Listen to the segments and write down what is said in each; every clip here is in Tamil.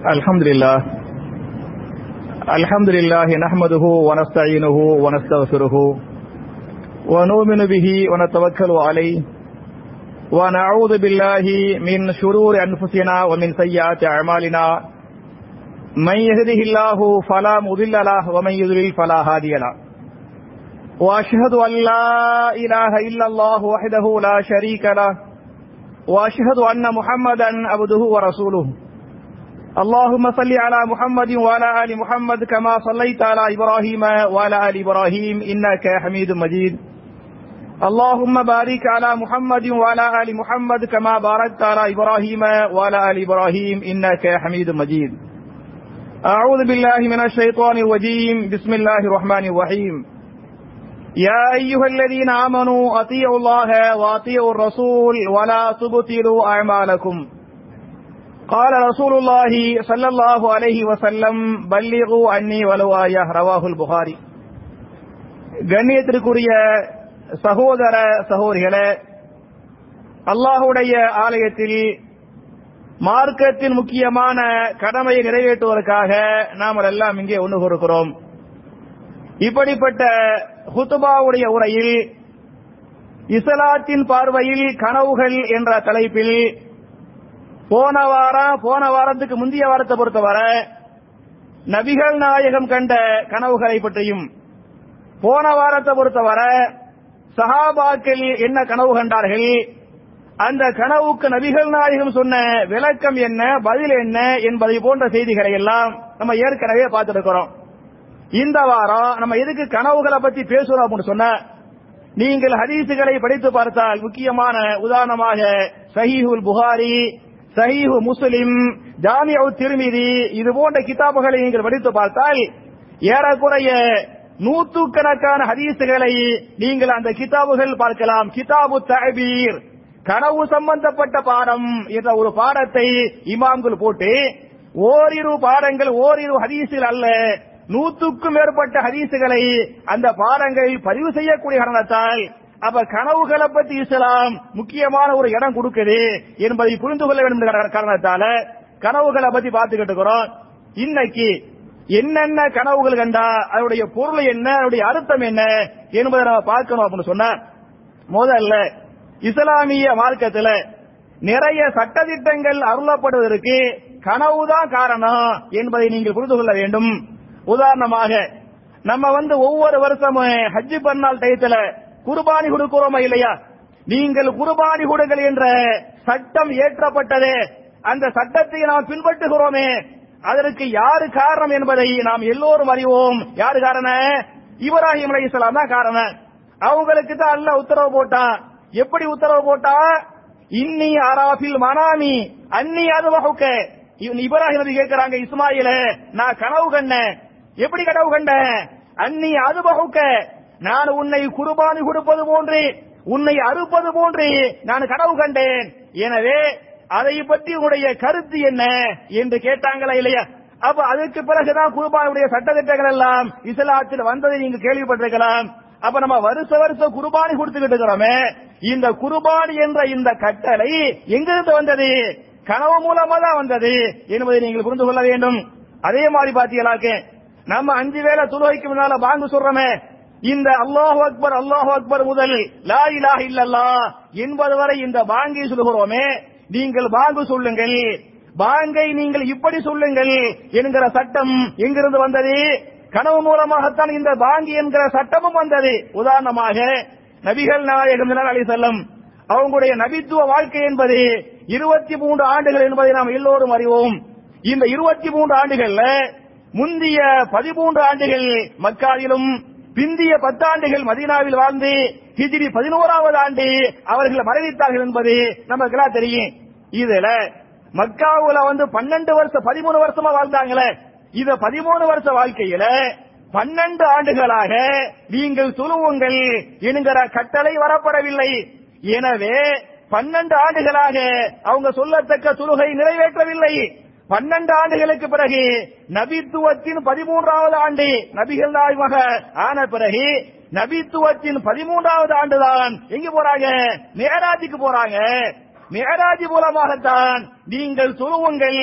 الحمد لله الحمد لله نحمده ونستعينه ونستغفره ونؤمن به ونتوكل عليه ونعوذ بالله من شرور أنفسنا ومن سيئات أعمالنا من يهده الله فلا مضل له ومن يضلل فلا هادي له وأشهد أن لا إله إلا الله وحده لا شريك له وأشهد أن محمدا عبده ورسوله اللهم صل على محمد وعلى آل محمد كما صليت على إبراهيم وعلى آل إبراهيم إنك حميد مجيد اللهم بارك على محمد وعلى آل محمد كما باركت على إبراهيم وعلى آل إبراهيم إنك حميد مجيد أعوذ بالله من الشيطان الرجيم بسم الله الرحمن الرحيم يا أيها الذين آمنوا أطيعوا الله وأطيعوا الرسول ولا تبطلوا أعمالكم قال رسول الله صلى الله عليه وسلم بلغوا عني ولو آية رواه البخاري கண்ணியத்திற்குரிய சகோதர சகோதரிகளே அல்லாஹுடைய ஆலயத்தில் மார்க்கத்தின் முக்கியமான கடமையை நிறைவேற்றுவதற்காக நாம் எல்லாம் இங்கே ஒன்று கொடுக்கிறோம் இப்படிப்பட்ட ஹுத்துபாவுடைய உரையில் இஸ்லாத்தின் பார்வையில் கனவுகள் என்ற தலைப்பில் போன வாரம் போன வாரத்துக்கு முந்தைய வாரத்தை பொறுத்தவரை நபிகள் நாயகம் கண்ட கனவுகளை பற்றியும் போன வாரத்தை பொறுத்தவரை சஹாபாக்கள் என்ன கனவு கண்டார்கள் அந்த கனவுக்கு நபிகள் நாயகம் சொன்ன விளக்கம் என்ன பதில் என்ன என்பதை போன்ற செய்திகளை எல்லாம் நம்ம ஏற்கனவே பார்த்திருக்கிறோம் இந்த வாரம் நம்ம எதுக்கு கனவுகளை பத்தி பேசுறோம் அப்படின்னு சொன்ன நீங்கள் ஹதீசுகளை படித்து பார்த்தால் முக்கியமான உதாரணமாக சஹீஹுல் புகாரி சஹீஹு முஸ்லிம் ஜாமியு திருமிதி இது போன்ற கிதாபுகளை நீங்கள் படித்து பார்த்தால் ஏறக்குறைய நூற்றுக்கணக்கான ஹதீசுகளை நீங்கள் அந்த கிதாபுகள் பார்க்கலாம் கிதாபு தபீர் கனவு சம்பந்தப்பட்ட பாடம் என்ற ஒரு பாடத்தை இமாம்கள் போட்டு ஓரிரு பாடங்கள் ஓரிரு ஹதீசுகள் அல்ல நூற்றுக்கும் மேற்பட்ட ஹதீசுகளை அந்த பாடங்கள் பதிவு செய்யக்கூடிய காரணத்தால் அப்ப கனவுகளை பத்தி இஸ்லாம் முக்கியமான ஒரு இடம் கொடுக்குது என்பதை புரிந்து கொள்ள வேண்டும் என்ற காரணத்தால கனவுகளை பத்தி பார்த்துக்கிட்டு இருக்கிறோம் இன்னைக்கு என்னென்ன கனவுகள் கண்டா அதனுடைய பொருள் என்ன அதனுடைய அர்த்தம் என்ன என்பதை நம்ம பார்க்கணும் அப்படின்னு சொன்ன முதல்ல இஸ்லாமிய மார்க்கத்துல நிறைய சட்டத்திட்டங்கள் அருளப்படுவதற்கு கனவுதான் காரணம் என்பதை நீங்கள் புரிந்து கொள்ள வேண்டும் உதாரணமாக நம்ம வந்து ஒவ்வொரு வருஷமும் ஹஜ்ஜி பன்னாள் டயத்துல குர்பானி கொடுக்கிறோமா இல்லையா நீங்கள் குர்பானி கொடுங்கள் என்ற சட்டம் ஏற்றப்பட்டது அந்த சட்டத்தை நாம் பின்பற்றுகிறோமே அதற்கு யாரு காரணம் என்பதை நாம் எல்லோரும் அறிவோம் யாரு காரணம் இப்ராஹிம் அலி இஸ்லாம் தான் காரணம் அவங்களுக்கு தான் அல்ல உத்தரவு போட்டான் எப்படி உத்தரவு போட்டா இன்னி அராஃபில் மனாமி அன்னி அது வகுக்க இப்ராஹிம் நபி கேட்கிறாங்க இஸ்மாயில நான் கனவு கண்டேன் எப்படி கனவு கண்டேன் அன்னி அது வகுக்க நான் உன்னை குர்பானி கொடுப்பது போன்று உன்னை அறுப்பது போன்று நான் கனவு கண்டேன் எனவே அதை பற்றி உடைய கருத்து என்ன என்று கேட்டாங்களா இல்லையா அப்ப அதுக்கு பிறகுதான் குர்பானுடைய சட்டத்திட்டங்கள் எல்லாம் இஸ்லாத்தில் வந்ததை நீங்க கேள்விப்பட்டிருக்கலாம் அப்ப நம்ம வருஷ வருஷம் குர்பானி கொடுத்துக்கிட்டு இருக்கிறோமே இந்த குர்பானி என்ற இந்த கட்டளை எங்கிருந்து வந்தது கனவு மூலமா தான் வந்தது என்பதை நீங்கள் புரிந்து கொள்ள வேண்டும் அதே மாதிரி பாத்தீங்களாக்க நம்ம அஞ்சு வேளை துளைக்கு முன்னால வாங்க சொல்றோமே இந்த அல்லாஹ் அக்பர் அல்லாஹ் அக்பர் முதல் லா இலாஹ இல்லல்லா என்பது வரை இந்த பாங்கை சொல்லுகிறோமே நீங்கள் பாங்கு சொல்லுங்கள் பாங்கை நீங்கள் இப்படி சொல்லுங்கள் என்கிற சட்டம் எங்கிருந்து வந்தது கனவு மூலமாகத்தான் இந்த பாங்கி என்கிற சட்டமும் வந்தது உதாரணமாக நபிகள் நாயகம் அலி செல்லம் அவங்களுடைய நபித்துவ வாழ்க்கை என்பது இருபத்தி மூன்று ஆண்டுகள் என்பதை நாம் எல்லோரும் அறிவோம் இந்த இருபத்தி மூன்று ஆண்டுகள்ல முந்திய பதிமூன்று ஆண்டுகள் மக்காவிலும் பிந்திய பத்தாண்டுகள் மதீனாவில் வாழ்ந்து ஹிஜிரி பதினோராவது ஆண்டு அவர்கள் மறைவித்தார்கள் என்பது நமக்கெல்லாம் தெரியும் இதுல மக்காவுல வந்து பன்னெண்டு வருஷம் பதிமூணு வருஷமா வாழ்ந்தாங்களே இந்த பதிமூணு வருஷ வாழ்க்கையில பன்னெண்டு ஆண்டுகளாக நீங்கள் துழுவுங்கள் என்கிற கட்டளை வரப்படவில்லை எனவே பன்னெண்டு ஆண்டுகளாக அவங்க சொல்லத்தக்க துலுகை நிறைவேற்றவில்லை பன்னெண்டு ஆண்டுகளுக்கு பிறகு நபித்துவத்தின் பதிமூன்றாவது ஆண்டு நபிகள் நாயகமாக ஆன பிறகு நபித்துவத்தின் பதிமூன்றாவது ஆண்டுதான் எங்க போறாங்க மேராஜுக்கு போறாங்க மேராஜ் மூலமாகத்தான் நீங்கள் தொழுவுங்கள்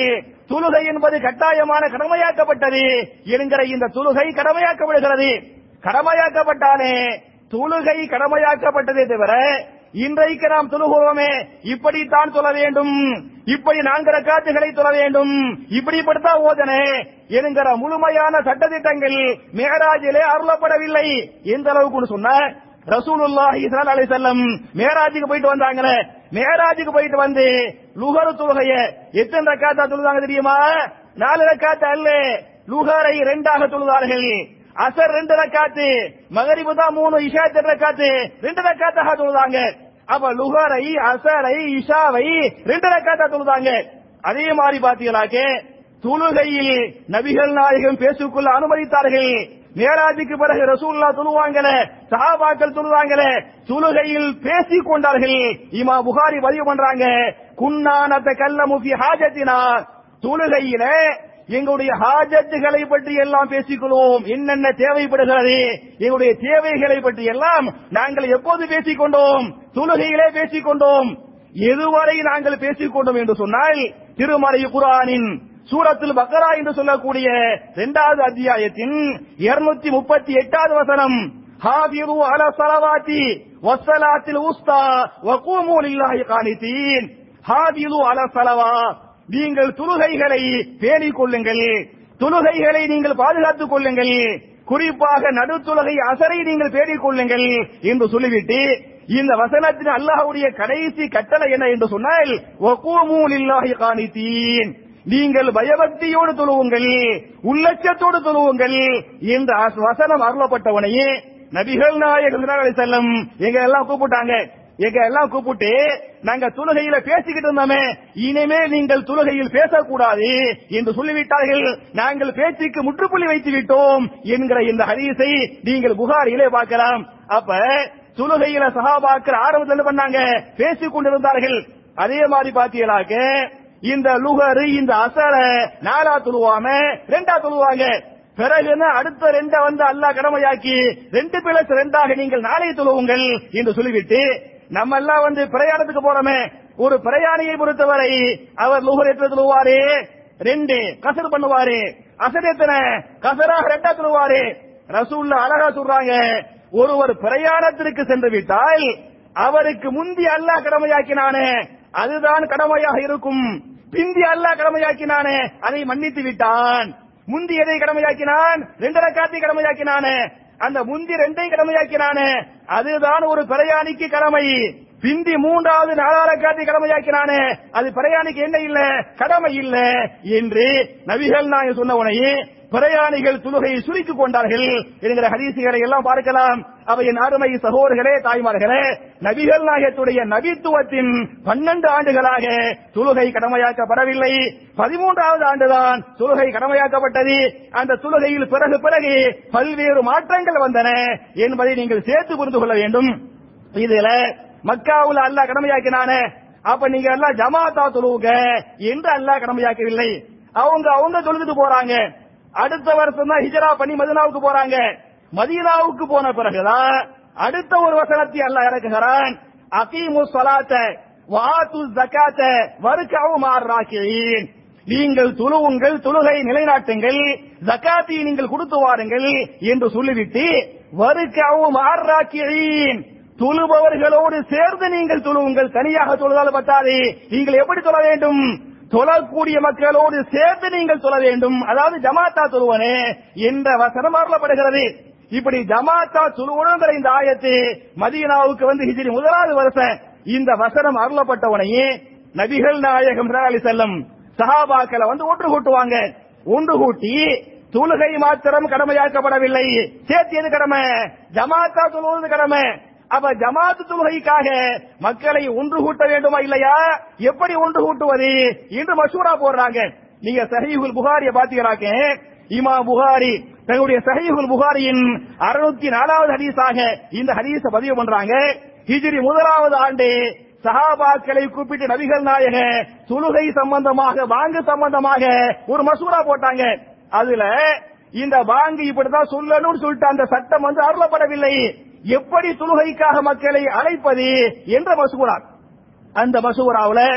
தொழுகை என்பது கட்டாயமான கடமையாக்கப்பட்டது என்கிற இந்த தொழுகை கடமையாக்கப்படுகிறது கடமையாக்கப்பட்டாலே தொழுகை கடமையாக்கப்பட்டதே தவிர இன்றைக்கு நாம் தொழுகிறோமே இப்படித்தான் தொழ வேண்டும் இப்படி நான்கு ரக்காத்துகளை தொழ வேண்டும் இப்படிப்பட்டதான் ஓதனே என்கிற முழுமையான சட்டத்திட்டங்கள் மேராஜிலே அருளப்படவில்லை எந்த அளவுக்கு சொன்ன ரசூலுல்லாஹி ஸல்லல்லாஹு அலைஹி வஸல்லம் மேராஜுக்கு போயிட்டு வந்தாங்களே மேராஜுக்கு போயிட்டு வந்து லுஹர் தொழுகைய எத்தனை ரக்காத்தா தொழுதாங்க தெரியுமா நாலு ரக்காத்து அல்ல லுஹரை ரெண்டாக தொழுதார்கள் அசர் ரெண்டு ரக்காத்து மகரிபு தான் மூணு இஷா ரெண்டு ரக்காத்து ரெண்டு ரக்காத்தாக தொழுதாங்க அப்ப லுஹரை அசரை இஷாவை ரெண்டு ரக்காத்தா தொழுதாங்க அதே மாதிரி பாத்தீங்களாக்கே தொழுகையில் நபிகள் நாயகம் பேசுக்குள்ள அனுமதித்தார்கள் மேராஜுக்கு பிறகு ரசூல்லா தொழுவாங்களே சஹாபாக்கள் தொழுவாங்களே தொழுகையில் பேசிக் கொண்டார்கள் இமா புகாரி பதிவு பண்றாங்க குன்னானத்த கல்ல முஃபி ஹாஜத்தினா தொழுகையில எங்களுடைய ஹாஜத்துகளை பற்றி எல்லாம் பேசிக்கொள்வோம் என்னென்ன தேவைப்படுகிறது எங்களுடைய தேவைகளை பற்றி எல்லாம் நாங்கள் எப்போது பேசிக் கொண்டோம் தொழுகையிலே பேசிக் கொண்டோம் எதுவரை நாங்கள் பேசிக் கொண்டோம் என்று சொன்னால் திருமறை குரானின் சூரத்தில் பக்கரா என்று சொல்லக்கூடிய இரண்டாவது அத்தியாயத்தின் இருநூத்தி முப்பத்தி எட்டாவது வசனம் ஹாபிரு அல சலவாத்தி வசலாத்தில் உஸ்தா வகூமு லில்லாஹி கானிதீன் ஹாபிரு அல சலவா நீங்கள் தொழுகைகளை பேணிக் கொள்ளுங்கள் தொழுகைகளை நீங்கள் பாதுகாத்துக் கொள்ளுங்கள் குறிப்பாக நடுத்துலகை அசரை நீங்கள் பேணிக் கொள்ளுங்கள் என்று சொல்லிவிட்டு இந்த வசனத்தின் அல்லாஹ்வுடைய கடைசி கட்டளை என்ன என்று சொன்னால் வகூமு லில்லாஹி கானிதீன் நீங்கள் பயபக்தியோடு தொழுவுங்கள் உள்ளச்சத்தோடு தொழுவுங்கள் இந்த அஸ்- வசனம் அருளப்பட்டவனையே நபிகள் நாயகம் செல்லம் எங்க எல்லாம் கூப்பிட்டாங்க எங்க எல்லாம் கூப்பிட்டு நாங்க தொழுகையில பேசிக்கிட்டு இருந்தோமே இனிமே நீங்கள் தொழுகையில் பேசக்கூடாது என்று சொல்லிவிட்டார்கள் நாங்கள் பேச்சுக்கு முற்றுப்புள்ளி வைத்து விட்டோம் என்கிற இந்த ஹதீஸை நீங்கள் புகாரிலே பார்க்கலாம் அப்ப தொழுகையில சஹாபாக்கள் ஆரம்பத்தில் என்ன பண்ணாங்க பேசிக் கொண்டிருந்தார்கள் அதே மாதிரி பாத்தீங்களாக்க இந்த லுகரு இந்த அசர நாலா துழுவாம ரெண்டா துழுவாங்க பிறகு அடுத்த ரெண்ட வந்து அல்லாஹ் கடமையாக்கி ரெண்டு பிளஸ் ரெண்டாக நீங்கள் நாளை தொழுவுங்கள் என்று சொல்லிவிட்டு நம்ம எல்லாம் வந்து பிரயாணத்துக்கு போறோமே ஒரு பிரயாணியை பொறுத்தவரை அவர் லுகர் எத்தனை தொழுவாரு ரெண்டு கசர் பண்ணுவாரு அசர் எத்தனை கசராக ரெண்டா தொழுவாரு ரசூல்ல அழகா சொல்றாங்க ஒருவர் பிரயாணத்திற்கு சென்று விட்டால் அவருக்கு முந்தி அல்லாஹ் கடமையாக்கினானே அதுதான் கடமையாக இருக்கும் பிந்தி அல்லாஹ் கடமையாக்கினானே அதை மன்னித்து விட்டான் முந்தி எதை கடமையாக்கினான் ரெண்டு ரக்காத்தை கடமையாக்கினானே அந்த முந்தி ரெண்டை கடமையாக்கினானே அதுதான் ஒரு பிரயாணிக்கு கடமை பிந்தி மூன்றாவது நாலாரக்காத்தை கடமையாக்கினானே அது பிரயாணிக்கு என்ன இல்ல கடமை இல்ல என்று நபிகள் நாயகம் சொன்ன உடனே பிரயாணிகள் துலுகையை சுருக்கிக் கொண்டார்கள் என்கிற ஹதீசுகளை எல்லாம் பார்க்கலாம் அவை என் அருமை சகோதரர்களே தாய்மார்களே நபிகள் நாயகத்துடைய நபித்துவத்தின் பன்னெண்டு ஆண்டுகளாக துலுகை கடமையாக்கப்படவில்லை பதிமூன்றாவது ஆண்டுதான் துலுகை கடமையாக்கப்பட்டது அந்த துலுகையில் பிறகு பிறகு பல்வேறு மாற்றங்கள் வந்தன என்பதை நீங்கள் சேர்த்து புரிந்து கொள்ள வேண்டும் இதுல மக்காவுல அல்லாஹ் கடமையாக்கினானே அப்ப நீங்க எல்லாம் ஜமாத்தா தொழுவுங்க என்று அல்லாஹ் கடமையாக்கவில்லை அவங்க அவங்க தொழுதுட்டு போறாங்க அடுத்த வருஷம் தான் ஹிஜரா பண்ணி மதினாவுக்கு போறாங்க மதீனாவுக்கு போன பிறகுதான் அடுத்த ஒரு வசனத்தை அல்லாஹ் இறக்குகிறான் அகீமு ஸலாத்த வாத்து ஜகாத்த வர்கவு மார்ராக்கியின் நீங்கள் துழுவுங்கள் தொழுகை நிலைநாட்டுங்கள் ஜகாத்தை நீங்கள் கொடுத்து வாருங்கள் என்று சொல்லிவிட்டு வர்கவு மார்ராக்கியின் தொழுபவர்களோடு சேர்ந்து நீங்கள் தொழுவுங்கள் தனியாக தொழுதால் பத்தாது நீங்கள் எப்படி தொழ வேண்டும் தொழக்கூடிய மக்களோடு சேர்ந்து நீங்கள் தொழ வேண்டும் அதாவது ஜமாத்தா தொழுவனே என்ற வசனம் அருளப்படுகிறது இப்படி ஜமாத்தா தொழுவனுங்கிற இந்த ஆயத்து மதீனாவுக்கு வந்து ஹிஜ்ரி முதலாவது வருஷம் இந்த வசனம் அருளப்பட்டவனையே நபிகள் நாயகம் அலி செல்லம் சஹாபாக்களை வந்து ஒன்று கூட்டுவாங்க ஒன்று கூட்டி தொழுகை மாத்திரம் கடமையாக்கப்படவில்லை சேர்த்து எது கடமை ஜமாத்தா தொழுவது கடமை அப்ப ஜமாத்து தொழுகைக்காக மக்களை ஒன்று கூட்ட வேண்டுமா இல்லையா எப்படி ஒன்று கூட்டுவது என்று மசூரா போடுறாங்க நீங்க சஹீஹுல் புகாரிய பாத்தீங்களாக்க இமா புகாரி தன்னுடைய சஹீஹுல் புகாரியின் அறுநூத்தி நாலாவது ஹதீஸாக இந்த ஹதீஸ பதிவு பண்றாங்க ஹிஜ்ரி முதலாவது ஆண்டு சஹாபாக்களை கூப்பிட்டு நபிகள் நாயக தொழுகை சம்பந்தமாக பாங்கு சம்பந்தமாக ஒரு மசூரா போட்டாங்க அதுல இந்த பாங்கு இப்படிதான் சொல்லணும்னு சொல்லிட்டு அந்த சட்டம் வந்து அருளப்படவில்லை எப்படி தொழுகைக்காக மக்களை அழைப்பது என்ற மசூரா அந்த மசூராவுல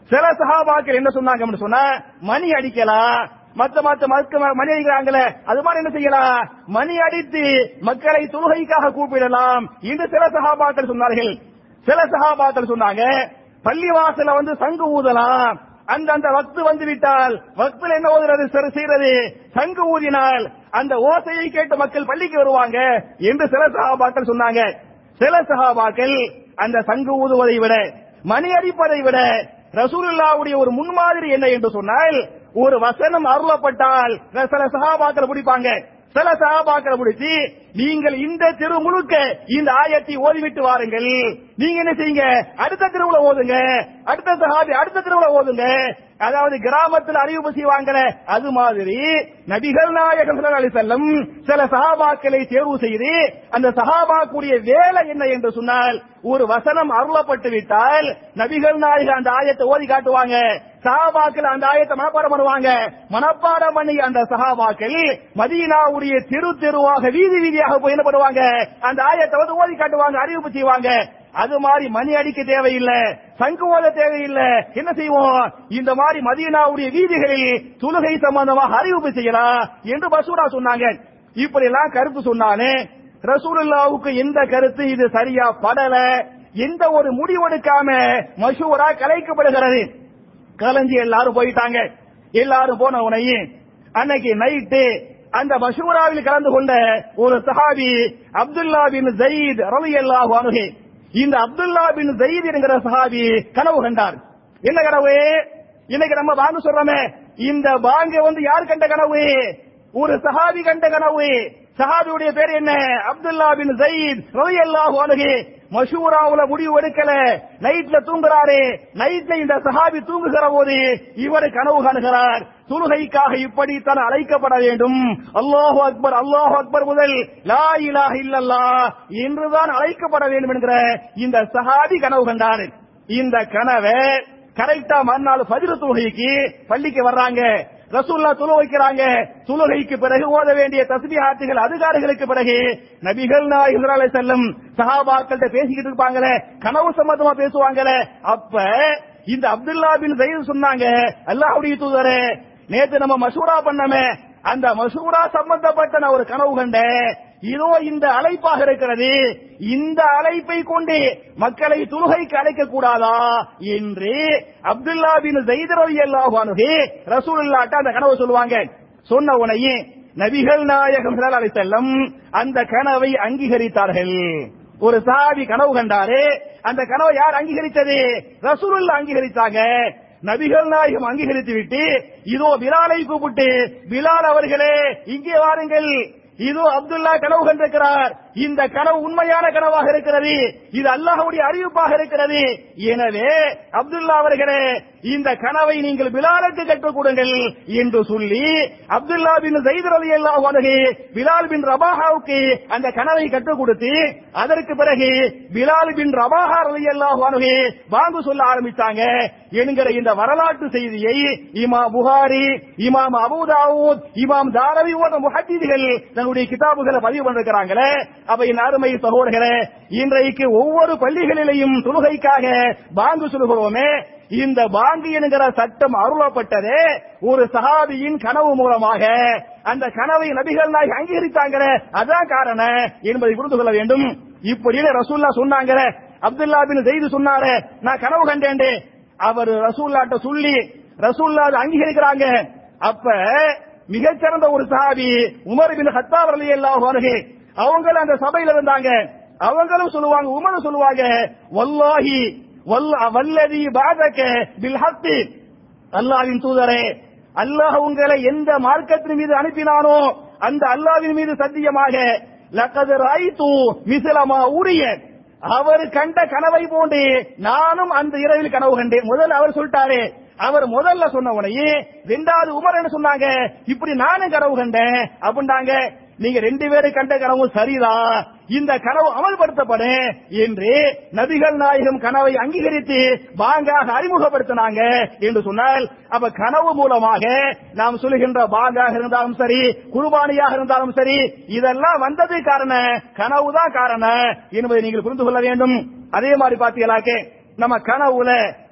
சில சஹாபாக்கள் என்ன சொன்னாங்க அப்படின்னு சொன்னா மணி அடிக்கலாம் மத்த மத்த மக்க மணி அடிக்கிறாங்களே அது மாதிரி என்ன செய்யலாம் மணி அடித்து மக்களை தொழுகைக்காக கூப்பிடலாம் என்று சில சஹாபாக்கள் சொன்னார்கள் சில சஹாபாக்கள் சொன்னாங்க பள்ளிவாசல வந்து சங்கு ஊதலாம் அந்த அந்த வக்து வந்து விட்டால் வக்துல என்ன ஓதுறது சரி செய்யறது சங்கு ஊதினால் அந்த ஓசையை கேட்டு மக்கள் பள்ளிக்கு வருவாங்க என்று சில சஹாபாக்கள் சொன்னாங்க சில சஹாபாக்கள் அந்த சங்கு ஊதுவதை விட மணி அடிப்பதை விட ரசூலுல்லாவுடைய ஒரு முன்மாதிரி என்ன என்று சொன்னால் ஒரு வசனம் அருளப்பட்டால் சில சஹாபாக்கள் பிடிப்பாங்க சில சஹாபாக்களை பிடிச்சி நீங்கள் இந்த திரு முழுக்க இந்த ஆயத்தை ஓதிவிட்டு வாருங்கள் நீங்க என்ன செய்யுங்க அடுத்த திருவிழா ஓதுங்க அடுத்த சஹாபி அடுத்த திருவிழா ஓதுங்க அதாவது கிராமத்தில் அறிவிப்பு செய்வாங்கல அது மாதிரி நபிகள் நாயகம் ஸல்லல்லாஹு அலைஹி வஸல்லம் சில சஹாபாக்களை தேர்வு செய்து அந்த சஹாபாக்குடைய வேலை என்ன என்று சொன்னால் ஒரு வசனம் அருளப்பட்டு விட்டால் நபிகள் நாயகம் அந்த ஆயத்தை ஓதி காட்டுவாங்க சஹாபாக்கள் அந்த ஆயத்தை மனப்பாடம் பண்ணுவாங்க மனப்பாடம் பண்ணி அந்த சஹாபாக்கள் மதீனாவுடைய தெரு தெருவாக வீதி வீதியாக போய் என்ன பண்ணுவாங்க அந்த ஆயத்தை வந்து ஓதி காட்டுவாங்க அறிவிப்பு செய்வாங்க அது மாதிரி மணி அடிக்க தேவையில்லை சங்கு ஓத தேவையில்லை என்ன செய்வோம் இந்த மாதிரி மதீனாவுடைய வீதிகளில் தொழுகை சம்பந்தமாக அறிவிப்பு செய்யலாம் என்று பசூரா சொன்னாங்க இப்படி எல்லாம் கருத்து சொன்னானே ரசூலுல்லாவுக்கு எந்த கருத்து இது சரியா படல எந்த ஒரு முடிவெடுக்காம மசூரா கலைக்கப்படுகிறது கலைஞ்சி எல்லாரும் போயிட்டாங்க எல்லாரும் போன உடனே அன்னைக்கு நைட்டு அந்த மஷூராவில் கலந்து கொண்ட ஒரு சஹாபி அப்துல்லா பின் ஜயீத் ரலியல்லாஹு அன்ஹு இந்த அப்துல்லா பின் ஜயீத் என்கிற சஹாபி கனவு கண்டார் என்ன கனவு இன்னைக்கு நம்ம வாங்க சொல்றோமே இந்த பாங்க வந்து யார் கண்ட கனவு ஒரு சஹாபி கண்ட கனவு சஹாபியுடைய பேர் என்ன அப்துல்லா பின் ஜயீத் ரலியல்லாஹு அன்ஹு மஷூராவுல முடிவு எடுக்கல நைட்ல தூங்குறாரு நைட்ல இந்த சஹாபி தூங்குகிற போது இவர் கனவு காணுகிறார் தொழுகைக்காக இப்படித்தான் அழைக்கப்பட வேண்டும் அல்லாஹு அக்பர் அல்லாஹு அக்பர் முதல் லா இலாஹ இல்லல்லாஹ் என்றுதான் அழைக்கப்பட வேண்டும் என்கிற இந்த சஹாபி கனவு கண்டார் இந்த கனவை கரெக்டா மறுநாள் ஃபஜ்ர் தொழுகைக்கு பள்ளிக்கு வர்றாங்க ரசூல்லா துளு வைக்கிறாங்க துளுகைக்கு பிறகு ஓத வேண்டிய தஸ்பிஹாத்துகள் அதிகாரிகளுக்கு பிறகு நபிகள் நாயகம் செல்லும் சஹாபாக்கள்கிட்ட பேசிக்கிட்டு இருப்பாங்களே கனவு சம்பந்தமா பேசுவாங்களே அப்ப இந்த அப்துல்லா பின் ஜயீத் சொன்னாங்க அல்லாஹ்வுடைய தூதரே நேத்து நம்ம மசூரா பண்ணமே அந்த மசூரா சம்பந்தப்பட்ட நான் ஒரு கனவு கண்டேன் இதோ இந்த அழைப்பாக இருக்கிறது இந்த அழைப்பை கொண்டு மக்களை துலுகைக்கு அழைக்க கூடாதா என்று அப்துல்லா பின் ஜெயித் ரலியல்லாஹு அன்ஹு ரசூலுல்லாஹ்ட்ட அந்த கனவை சொல்லுவாங்க சொன்ன உடனே நபிகள் நாயகம் ஸல்லல்லாஹு அலைஹி வஸல்லம் அந்த கனவை அங்கீகரித்தார்கள் ஒரு சாவி கனவு கண்டாரு அந்த கனவை யார் அங்கீகரித்தது ரசூலுல்லாஹ் அங்கீகரித்தாங்க நபிகள் நாயகம் அங்கீகரித்து விட்டு இதோ பிலாலை கூப்பிட்டு பிலால் அவர்களே இங்கே வாருங்கள் இதோ அப்துல்லா கனவு கண்டிருக்கிறார் இந்த கனவு உண்மையான கனவாக இருக்கிறது இது அல்லாஹ்வுடைய அறிவிப்பாக இருக்கிறது எனவே அப்துல்லா அவர்களே இந்த கனவை நீங்கள் பிலாலுக்கு கற்றுக் கொடுங்கள் என்று சொல்லி அப்துல்லா பின் ஜெயித் ரலியல்லாஹு அன்ஹு பிலால் பின் ரபாஹாவுக்கு அந்த கனவை கற்றுக் கொடுத்து அதற்கு பிறகு பிலால் பின் ரபாஹா ரலியல்லாஹு அன்ஹு வாங்கு சொல்ல ஆரம்பித்தாங்க என்கிற இந்த வரலாற்று செய்தியை இமாம் புகாரி இமாம் அபூதாவூத் இமாம் தாரவி போன்ற முஹத்திதிகள் தன்னுடைய கிதாபுகளை பதிவு பண்ணிருக்கிறாங்களே அவை அருமை சகோதரர்களே இன்றைக்கு ஒவ்வொரு பள்ளிகளிலேயும் தொழுகைக்காக பாங்கு சொல்கிறோமே இந்த பாங்கு என்கிற சட்டம் அருளப்பட்டதே ஒரு சஹாபியின் கனவு மூலமாக அந்த கனவை நபிகள் நாய் அங்கீகரித்தாங்களே அதான் காரணம் என்பதை புரிந்து கொள்ள வேண்டும் இப்படின்னு ரசூல்லா சொன்னாங்க அப்துல்லா பின் ஜெயிது சொன்னாரு நான் கனவு கண்டேன் அவர் ரசூல்லாட்ட சொல்லி ரசூல்லா அதை அங்கீகரிக்கிறாங்க அப்ப மிகச்சிறந்த ஒரு சஹாபி உமர் பின் ஹத்தாப் ரலியல்லாஹு அன்ஹு அவங்களும் அந்த சபையில இருந்தாங்க அவங்களும் சொல்லுவாங்க உமரும் சொல்லுவாங்க வல்லாஹி வல்ல வல்லதி பாதக பில் ஹத்தி அல்லாஹ்வின் தூதரே அல்லாஹ் உங்களை எந்த மார்க்கத்தின் மீது அனுப்பினானோ அந்த அல்லாஹ்வின் மீது சத்தியமாக லக்கது ராய்து மிசிலமா உரிய அவர் கண்ட கனவை போன்று நானும் அந்த இரவில் கனவு கண்டேன் முதல்ல அவர் சொல்லிட்டாரு அவர் முதல்ல சொன்ன உடனே ரெண்டாவது உமர் என்ன சொன்னாங்க இப்படி நானும் கனவு கண்டேன் அப்படின்றாங்க நீங்க ரெண்டு பேரும் கண்ட கனவும் சரிதான் இந்த கனவு அமல்படுத்தப்படும் என்று நபிகள் நாயகம் கனவை அங்கீகரித்து பாங்காக அறிமுகப்படுத்தினாங்க என்று சொன்னால் அப்ப கனவு மூலமாக நாம் சொல்லுகின்ற பாங்காக இருந்தாலும் சரி குர்பானியாக இருந்தாலும் சரி இதெல்லாம் வந்தது காரணம் கனவு தான் காரணம் என்பதை நீங்கள் புரிந்து கொள்ள வேண்டும் அதே மாதிரி பாத்தீங்களாக்கே நம்ம கனவுல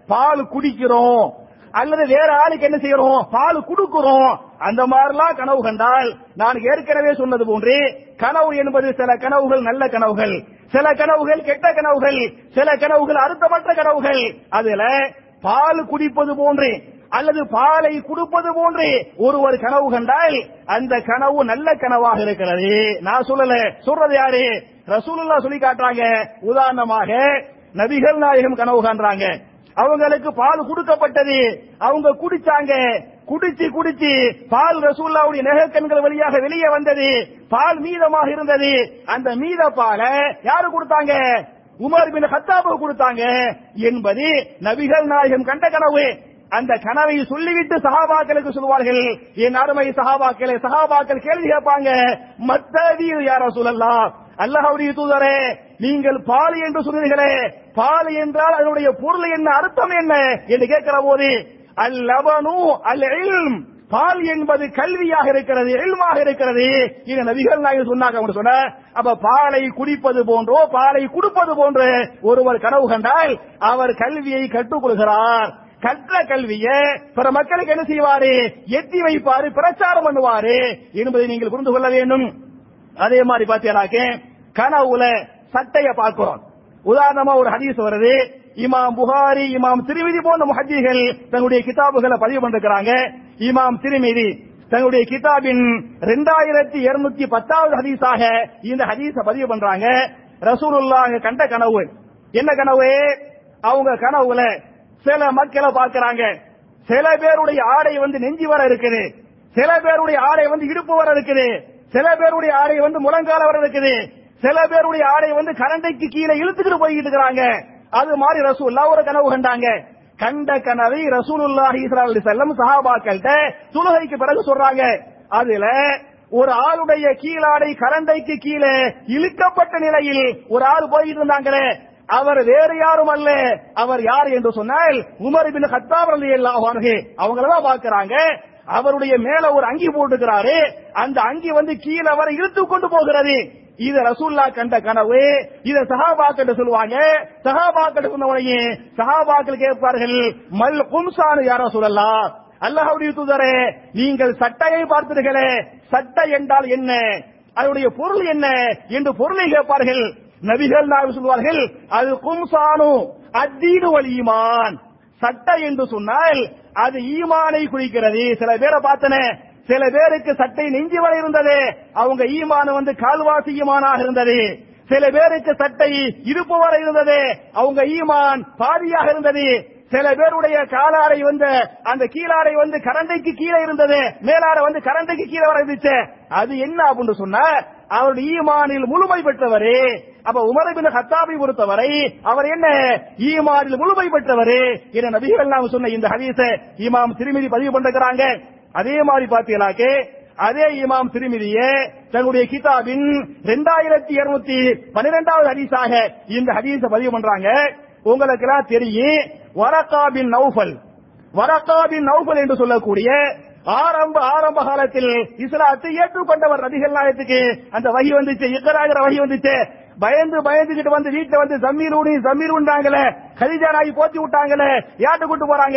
பால் குடிக்கிறோம் அல்லது வேற ஆளுக்கு என்ன செய்யறோம் பால் கொடுக்கிறோம் அந்த மாதிரிலாம் கனவு கண்டால் நான் ஏற்கனவே சொன்னது போன்று கனவு என்பது சில கனவுகள் நல்ல கனவுகள் சில கனவுகள் கெட்ட கனவுகள் சில கனவுகள் அர்த்தமற்ற கனவுகள் அதுல பால் குடிப்பது போன்று அல்லது பாலை கொடுப்பது போன்று ஒருவர் கனவு கண்டால் அந்த கனவு நல்ல கனவாக இருக்கிறது நான் சொல்லல சொல்றது யாரு ரசூலுல்லா சொல்லி காட்டுறாங்க உதாரணமாக நபிகள் நாயகம் கனவு காண்றாங்க அவங்களுக்கு பால் கொடுக்கப்பட்டது அவங்க குடிச்சாங்க குடிச்சு குடிச்சு பால் ரசூல்லாவுடைய நெகக்கண்கள் வழியாக வெளியே வந்தது பால் மீதமாக இருந்தது அந்த மீத பாலை யாரு கொடுத்தாங்க உமர் பின் ஹத்தாபு கொடுத்தாங்க என்பது நபிகள் நாயகம் கண்ட கனவு அந்த கனவை சொல்லிவிட்டு சஹாபாக்களுக்கு சொல்வார்கள் என் அருமை சஹாபாக்களே சஹாபாக்கள் கேள்வி கேட்பாங்க மத்தவீர் யார சொல்லலாம் அல்லாஹ்வுடைய தூதரே நீங்கள் பால் என்று சொன்னீர்களே பால் என்றால் அதனுடைய பொருள் என்ன அர்த்தம் என்ன என்று கேட்கிற போது அல் லபனு அல் இல்ம் பால் என்பது கல்வியாக இருக்கிறது எல்மாக இருக்கிறது இது நபிகள் நாயகம் சொன்னாங்க அவங்க சொன்ன அப்ப பாலை குடிப்பது போன்றோ பாலை கொடுப்பது போன்று ஒருவர் கனவு கண்டால் அவர் கல்வியை கற்றுக் கொள்கிறார் கற்ற கல்வியை பிற மக்களுக்கு என்ன செய்வாரு எத்தி வைப்பாரு பிரச்சாரம் பண்ணுவாரு என்பதை நீங்கள் புரிந்து கொள்ள வேண்டும் அதே மாதிரி பாத்தீங்கன்னாக்க கனவுல சட்டைய பார்க்கிறோம் உதாரணமா ஒரு ஹதீஸ் வருது இமாம் புகாரி இமாம் திருமிதி போன்ற முஹஜிகள் தங்களுடைய கிதாபுகளை பதிவு பண்ணிருக்கிறாங்க இமாம் திருமிதி தங்களுடைய கிதாபின் ரெண்டாயிரத்தி இருநூத்தி பத்தாவது ஹதீஸாக இந்த ஹதீஸ பதிவு பண்றாங்க ரசூலுல்லாஹ் கண்ட கனவு என்ன கனவு அவங்க கனவுல சில மக்களை பார்க்கறாங்க சில பேருடைய ஆடை வந்து நெஞ்சி வர இருக்குது சில பேருடைய ஆடை வந்து இடுப்பு வர இருக்குது சில பேருடைய ஆடை வந்து முழங்கால வர இருக்குது சில பேருடைய ஆடை வந்து கரண்டைக்கு கீழே இழுத்துக்கிட்டு போய்கிட்டு இருக்கிறாங்க அது மாதிரி ரசூல்லா ஒரு கனவு கண்டாங்க கண்ட கனவை ரசூலுல்லாஹி ஸல்லல்லாஹு அலைஹி வஸல்லம் சஹாபாக்கள்கிட்ட தொழுகைக்கு பிறகு சொல்றாங்க அதுல ஒரு ஆளுடைய கீழாடை கரண்டைக்கு கீழே இழுக்கப்பட்ட நிலையில் ஒரு ஆள் போயிட்டு இருந்தாங்களே அவர் வேறு யாரும் அல்ல அவர் யார் என்று சொன்னால் உமர் பின் கத்தாப் ரலியல்லாஹு அன்ஹு அவங்கள தான் பார்க்கறாங்க அவருடைய மேல ஒரு அங்கி போட்டுக்கிறாரு அந்த அங்கி வந்து கீழே வர இழுத்து கொண்டு போகிறது இது ரசூல்லா கண்ட கனவு இத சஹாபாக்கிட்ட சொல்லுவாங்க சஹாபாக்கிட்ட சொன்ன உடனே சஹாபாக்கள் கேட்பார்கள் மல் கும்சானு யாரோ சொல்லலாம் அல்லாஹ்வுடைய தூதரே நீங்கள் சட்டையை பார்த்தீர்களே சட்டை என்றால் என்ன அதனுடைய பொருள் என்ன என்று பொருளை கேட்பார்கள் நபிகள் நாயகம் சொல்வார்கள் அது கும்சானு அத்தீனு வல் ஈமான் சட்டை என்று சொன்னால் அது ஈமானை குறிக்கிறது சில பேரை பார்த்தனே சில பேருக்கு சட்டை நெஞ்சி வரை இருந்தது அவங்க ஈமான் வந்து கால்வாசி ஈமானாக இருந்தது சில பேருக்கு சட்டை இடுப்பு வரை இருந்தது அவங்க ஈமான் பாதியாக இருந்தது சில பேருடைய காலாடை வந்து அந்த கீழாடை வந்து கரண்டைக்கு கீழே இருந்தது மேலாடை வந்து கரண்டைக்கு கீழே வர இருந்துச்சு அது என்ன அப்படின்னு சொன்னா அவருடைய ஈமானில் முழுமை பெற்றவரே அப்ப உமரபின் ஹத்தாபை பொறுத்தவரை அவர் என்ன ஈமானில் முழுமை பெற்றவர் என நபிகள் நாம் சொன்ன இந்த ஹதீஸ இமாம் திருமதி பதிவு பண்ணிருக்கிறாங்க அதே மாதிரி பாத்தீங்கன்னாக்கே அதே இமாம் திருமிதியே தன்னுடைய கிதாபின் ரெண்டாயிரத்தி இருநூத்தி பன்னிரெண்டாவது ஹதீஸாக இந்த ஹதீஸ பதிவு பண்றாங்க உங்களுக்கு எல்லாம் தெரியும் வரகாபின் நௌஃபல் வரகாபின் நௌஃபல் என்று சொல்லக்கூடிய ஆரம்ப ஆரம்ப காலத்தில் இஸ்லாத்தை ஏற்றுக்கொண்டவர் நபிகள் நாயத்துக்கு அந்த வகி வந்துச்சு இக்கராகிற வகி வந்துச்சு பயந்து பயந்துகிட்டு வந்து வீட்டுல வந்து ஜம்மீர் ஊடி ஜம்மீர் உண்டாங்களே கலிஜா நாய் போத்தி விட்டாங்களே யார்கிட்ட கூட்டு போறாங்க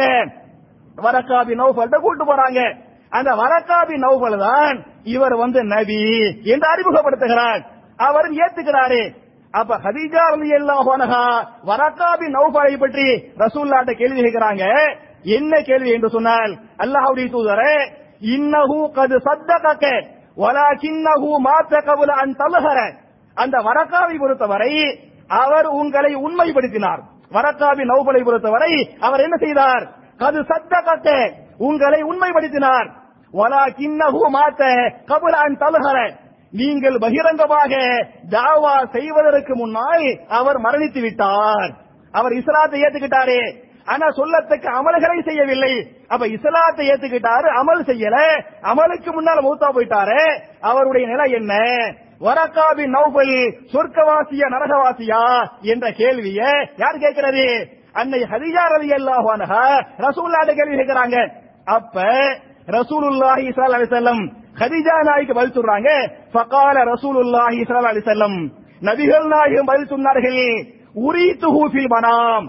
வரக்காபி நௌஃபல்ட்ட கூட்டு போறாங்க அந்த வரக்காபி நௌஃபல் தான் இவர் வந்து நபி என்று அறிமுகப்படுத்துகிறார் அவர் ஏத்துக்கிறாரு அப்ப ஹதீஜா ரலியல்லாஹு அன்ஹா வரக்காபி நௌஃபலை பற்றி ரசூல்லாட்ட கேள்வி கேட்கிறாங்க என்ன கேள்வி என்று சொன்னால் அல்லாஹ்வுடைய தூதரே இன்னஹு கது சத்தகக வலாகின்னஹு மாத்த கபுல அன் தலஹர அந்த வரக்காவை பொறுத்தவரை அவர் உங்களை உண்மைப்படுத்தினார் வரக்காபி நௌபலை பொறுத்தவரை அவர் என்ன செய்தார் கது சத்தகக்க உங்களை உண்மைப்படுத்தினார் வலாகின்னஹு மாத்த கபுல அன் தலஹர நீங்கள் பகிரங்கமாக தாவா செய்வதற்கு முன்னால் அவர் மரணித்து விட்டார் அவர் இஸ்லாத்தை ஏத்துக்கிட்டாரு ஆனா சொல்லத்தக்க அமல்களை செய்யவில்லை அப்ப இஸ்லாத்தை ஏத்துக்கிட்டாரு அமல் செய்யல அமலுக்கு முன்னால் மூத்தா போயிட்டாரு அவருடைய நிலை என்ன வரக்காபின் நௌபல் சொர்க்கவாசியா நரகவாசியா என்ற கேள்விய யார் கேட்கிறது அன்னை ஹதிஜா ரலி அல்லாஹு அன்ஹா ரசூலுல்லாஹ் கேள்வி கேட்கிறாங்க அப்ப ரசூலுல்லாஹி ஸல்லல்லாஹு அலைஹி வஸல்லம் ஹதிஜா நாய்க்கு பதில் சொல்றாங்க ஃபகால ரசூலுல்லாஹி ஸல்லல்லாஹு அலைஹி வஸல்லம் நபிகள் நாயகம் பதில் சொன்னார்கள் உரீத்துஹு ஃபில் மனாம்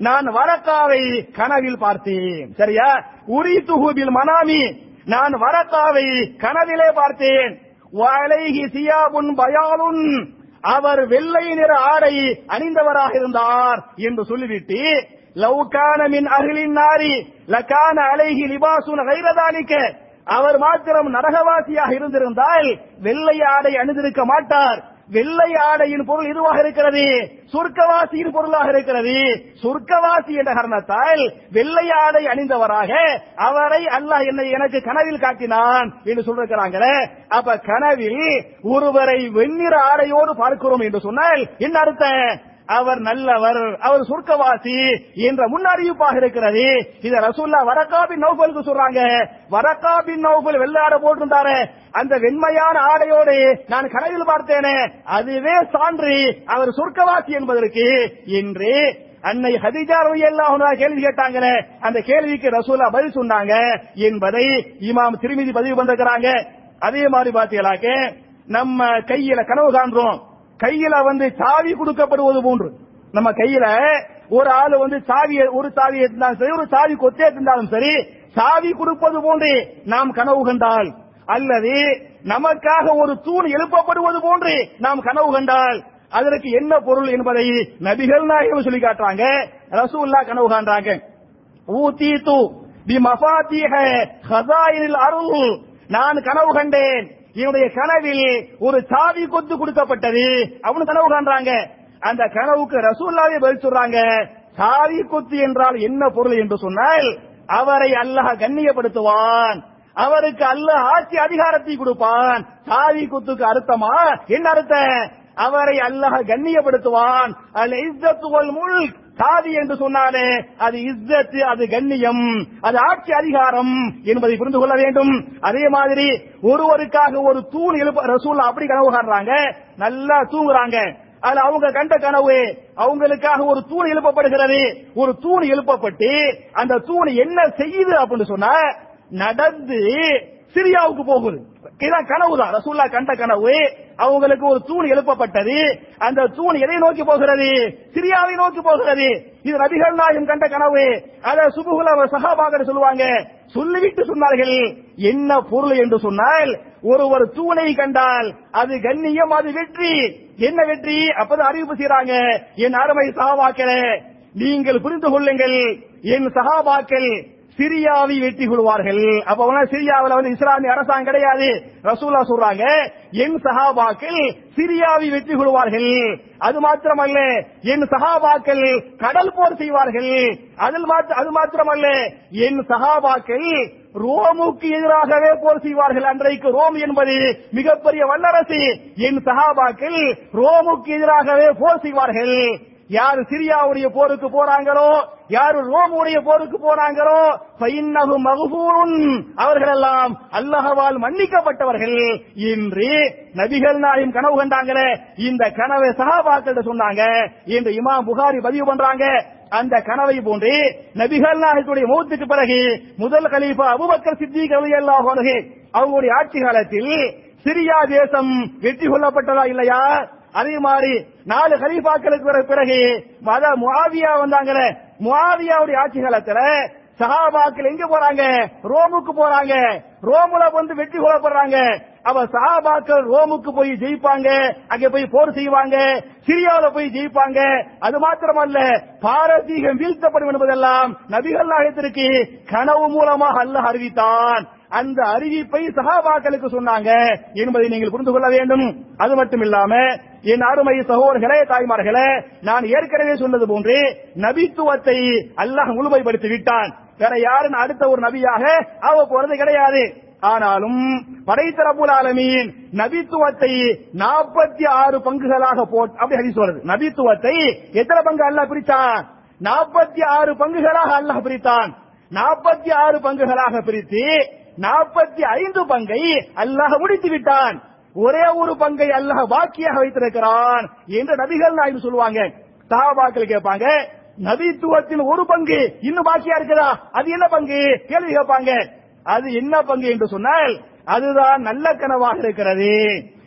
நான் வரக்காவை கனவில் பார்த்தேன் சரியா உரி துகுபில் மனாமி நான் வரக்காவை கனவிலே பார்த்தேன் வலைகி சியாபுன் பயாலுன் அவர் வெள்ளை நிற ஆடை அணிந்தவராக இருந்தார் என்று சொல்லிவிட்டு லவ்கான மின் அகிலின் நாரி லக்கான அலைகி லிபாசுன் கைரதானிக்க அவர் மாத்திரம் நரகவாசியாக இருந்திருந்தால் வெள்ளை ஆடை அணிந்திருக்க மாட்டார் வெள்ளை ஆடையின் பொருள் இதுவாக இருக்கிறது சொர்க்கவாசியின் பொருளாக இருக்கிறது சொர்க்கவாசி என்ற காரணத்தால் வெள்ளை ஆடை அணிந்தவராக அவரை அல்லாஹ் என்னை எனக்கு கனவில் காட்டினான் என்று சொல்லிருக்கிறாங்களே அப்ப கனவில் ஒருவரை வெண்ணிற ஆடையோடு பார்க்கிறோம் என்று சொன்னால் என்ன அர்த்தம் அவர் நல்லவர் அவர் சொர்க்கவாசி என்ற முன்னறிவிப்பாக இருக்கிறது இத ரசூல்லா வரக்காபின் நௌபலுக்கு சொல்றாங்க வரக்காபின் நௌபல் வெள்ளாட போட்டிருந்தாரு அந்த வெண்மையான ஆடையோடு நான் கனவில் பார்த்தேனே அதுவே சான்று அவர் சொர்க்கவாசி என்பதற்கு என்று அன்னை ஹதிஜா ரலியல்லாஹு கேள்வி கேட்டாங்களே அந்த கேள்விக்கு ரசூலா பதில் சொன்னாங்க என்பதை இமாம் திருமிதி பதிவு பண்ணிருக்கிறாங்க அதே மாதிரி பாத்தீங்களாக்க நம்ம கையில கனவு காண்றோம் கையில வந்து சாவி கொடுக்கப்படுவது போன்று நம்ம கையில ஒரு ஆளு வந்து சாவி ஒரு சாவி இருந்தாலும் சரி ஒரு சாவி கொத்தே இருந்தாலும் சரி சாவி கொடுப்பது போன்று நாம் கனவு கண்டால் அல்லது நமக்காக ஒரு தூண் எழுப்பப்படுவது போன்று நாம் கனவு கண்டால் அதற்கு என்ன பொருள் என்பதை நபிகள் நாயகம் சொல்லி காட்டுறாங்க ரசூல்லா கனவு காண்றாங்க ஊத்தீத்து பி மஃபாத்தீஹ ஹஸாயினில் அருள் நான் கனவு கண்டேன் என்னுடைய கனவில் ஒரு சாவி கொத்து கொடுக்கப்பட்டது அவனு கனவு காண்றாங்க அந்த கனவுக்கு ரசூல்லாவே பதில் சொல்றாங்க சாவி கொத்து என்றால் என்ன பொருள் என்று சொன்னால் அவரை அல்லாஹ் கண்ணியப்படுத்துவான் அவருக்கு அல்லாஹ் ஆட்சி அதிகாரத்தை கொடுப்பான் சாவி குத்துக்கு அர்த்தமா என்ன அர்த்தம் அவரை அல்லாஹ் கண்ணியப்படுத்துவான் அல் இஸ்ஸத்து வல் முல்க் சாதி என்று சொன்னாலே அது இஸ்ஸத் அது கண்ணியம் அது ஆட்சி அதிகாரம் என்பதை புரிந்து கொள்ள வேண்டும் அதே மாதிரி ஒருவருக்காக ஒரு தூண் எழுப்ப ரசூல்லா அப்படி கனவு காண்றாங்க நல்லா தூங்குறாங்க அதுல அவங்க கண்ட கனவு அவங்களுக்காக ஒரு தூண் எழுப்பப்படுகிறது ஒரு தூண் எழுப்பப்பட்டு அந்த தூண் என்ன செய்யுது அப்படின்னு சொன்னா நடந்து சிரியாவுக்கு போகுது இதான் கனவு தான் ரசூல்லா கண்ட கனவு அவங்களுக்கு ஒரு தூண் எழுப்பப்பட்டது அந்த தூண் எதை நோக்கி போகிறது சிரியாவை நோக்கி போகிறது இது நபிகள் நாயகம் கண்ட கனவு அத சுபுகுல சகாபாக சொல்லுவாங்க சொல்லிவிட்டு சொன்னார்கள் என்ன பொருள் என்று சொன்னால் ஒருவர் தூணை கண்டால் அது கண்ணியம் அது வெற்றி என்ன வெற்றி அப்பதான் அறிவிப்பு செய்யறாங்க என் அருமை சகாபாக்களே நீங்கள் புரிந்து கொள்ளுங்கள் என் சகாபாக்கள் சிரியாவை வெற்றி கொள்வார்கள் அப்ப வந்து சிரியாவில் வந்து இஸ்லாமிய அரசாங்கம் கிடையாது ரசூலா சொல்றாங்க என் சஹாபாக்கள் சிரியாவை வெற்றி கொள்வார்கள் அது மாத்திரமல்ல என் சஹாபாக்கள் கடல் போர் செய்வார்கள் அதில் மாத்திர அது மாத்திரமல்ல என் சஹாபாக்கள் ரோமுக்கு எதிராகவே போர் செய்வார்கள் அன்றைக்கு ரோம் என்பது மிகப்பெரிய வல்லரசு என் சஹாபாக்கள் ரோமுக்கு எதிராகவே போர் செய்வார்கள் யாரு சிரியாவுடைய போருக்கு போறாங்களோ யாரு ரோமுடைய போருக்கு போறாங்களோ பைன்னகு மகபூருன் அவர்கள் எல்லாம் அல்லாஹவால் மன்னிக்கப்பட்டவர்கள் என்று நபிகள் நாயும் கனவு கண்டாங்களே இந்த கனவை சகாபாக்கள் சொன்னாங்க என்று இமாம் புகாரி பதிவு பண்றாங்க அந்த கனவை போன்று நபிகள் நாயகத்துடைய மௌத்துக்கு பிறகு முதல் கலீஃபா அபுபக்கர் சித்திக் ரலியல்லாஹு அன்ஹு அவங்களுடைய ஆட்சி காலத்தில் சிரியா தேசம் வெற்றி கொள்ளப்பட்டதா இல்லையா அதே மாதிரி நாலு ஹலீஃபாக்களுக்கு பிறகு மத முஆவியா வந்தாங்களே முஆவியாவுடைய ஆட்சி காலத்துல சஹாபாக்கள் எங்க போறாங்க ரோமுக்கு போறாங்க ரோமுல வந்து வெற்றி கொள்ளப்படுறாங்க அவ சஹாபாக்கள் ரோமுக்கு போய் ஜெயிப்பாங்க அங்க போய் போர் செய்வாங்க சிரியாவில போய் ஜெயிப்பாங்க அது மாத்திரமல்ல பாரசீகம் வீழ்த்தப்படும் என்பதெல்லாம் நபிகள் நாயகத்திற்கு கனவு மூலமாக அல்லாஹ் அறிவித்தான் அந்த அறிவிப்பை சகாபாக்களுக்கு சொன்னாங்க என்பதை நீங்கள் புரிந்து கொள்ள வேண்டும் அது மட்டும் இல்லாம என் அருமை சகோதரர்களே தாய்மார்களே நான் ஏற்கனவே சொன்னது போன்று நபித்துவத்தை அல்லாஹ் முழுமைப்படுத்தி விட்டான் வேற யாரும் அடுத்த ஒரு நபியாக ஆக போறது கிடையாது ஆனாலும் படைத்தரப்புல் ஆலமீன் நபித்துவத்தை நாற்பத்தி ஆறு பங்குகளாக போட் அப்படி ஹதீஸ் வருது நபித்துவத்தை எத்தனை பங்கு அல்லாஹ் பிரித்தான் நாற்பத்தி ஆறு பங்குகளாக அல்லாஹ் பிரித்தான் நாற்பத்தி ஆறு பங்குகளாக பிரித்து நாற்பத்தி ஐந்து பங்கை அல்லாஹ் முடித்து விட்டான் ஒரே ஒரு பங்கை அல்லாஹ் பாக்கியாக வைத்திருக்கிறான் என்று நபிகள் நாயுடு சொல்லுவாங்க சஹாபாக்கள் கேட்பாங்க நபித்துவத்தின் ஒரு பங்கு இன்னும் பாக்கியா இருக்குதா அது என்ன பங்கு கேள்வி கேட்பாங்க அது என்ன பங்கு என்று சொன்னால் அதுதான் நல்ல கனவாக இருக்கிறது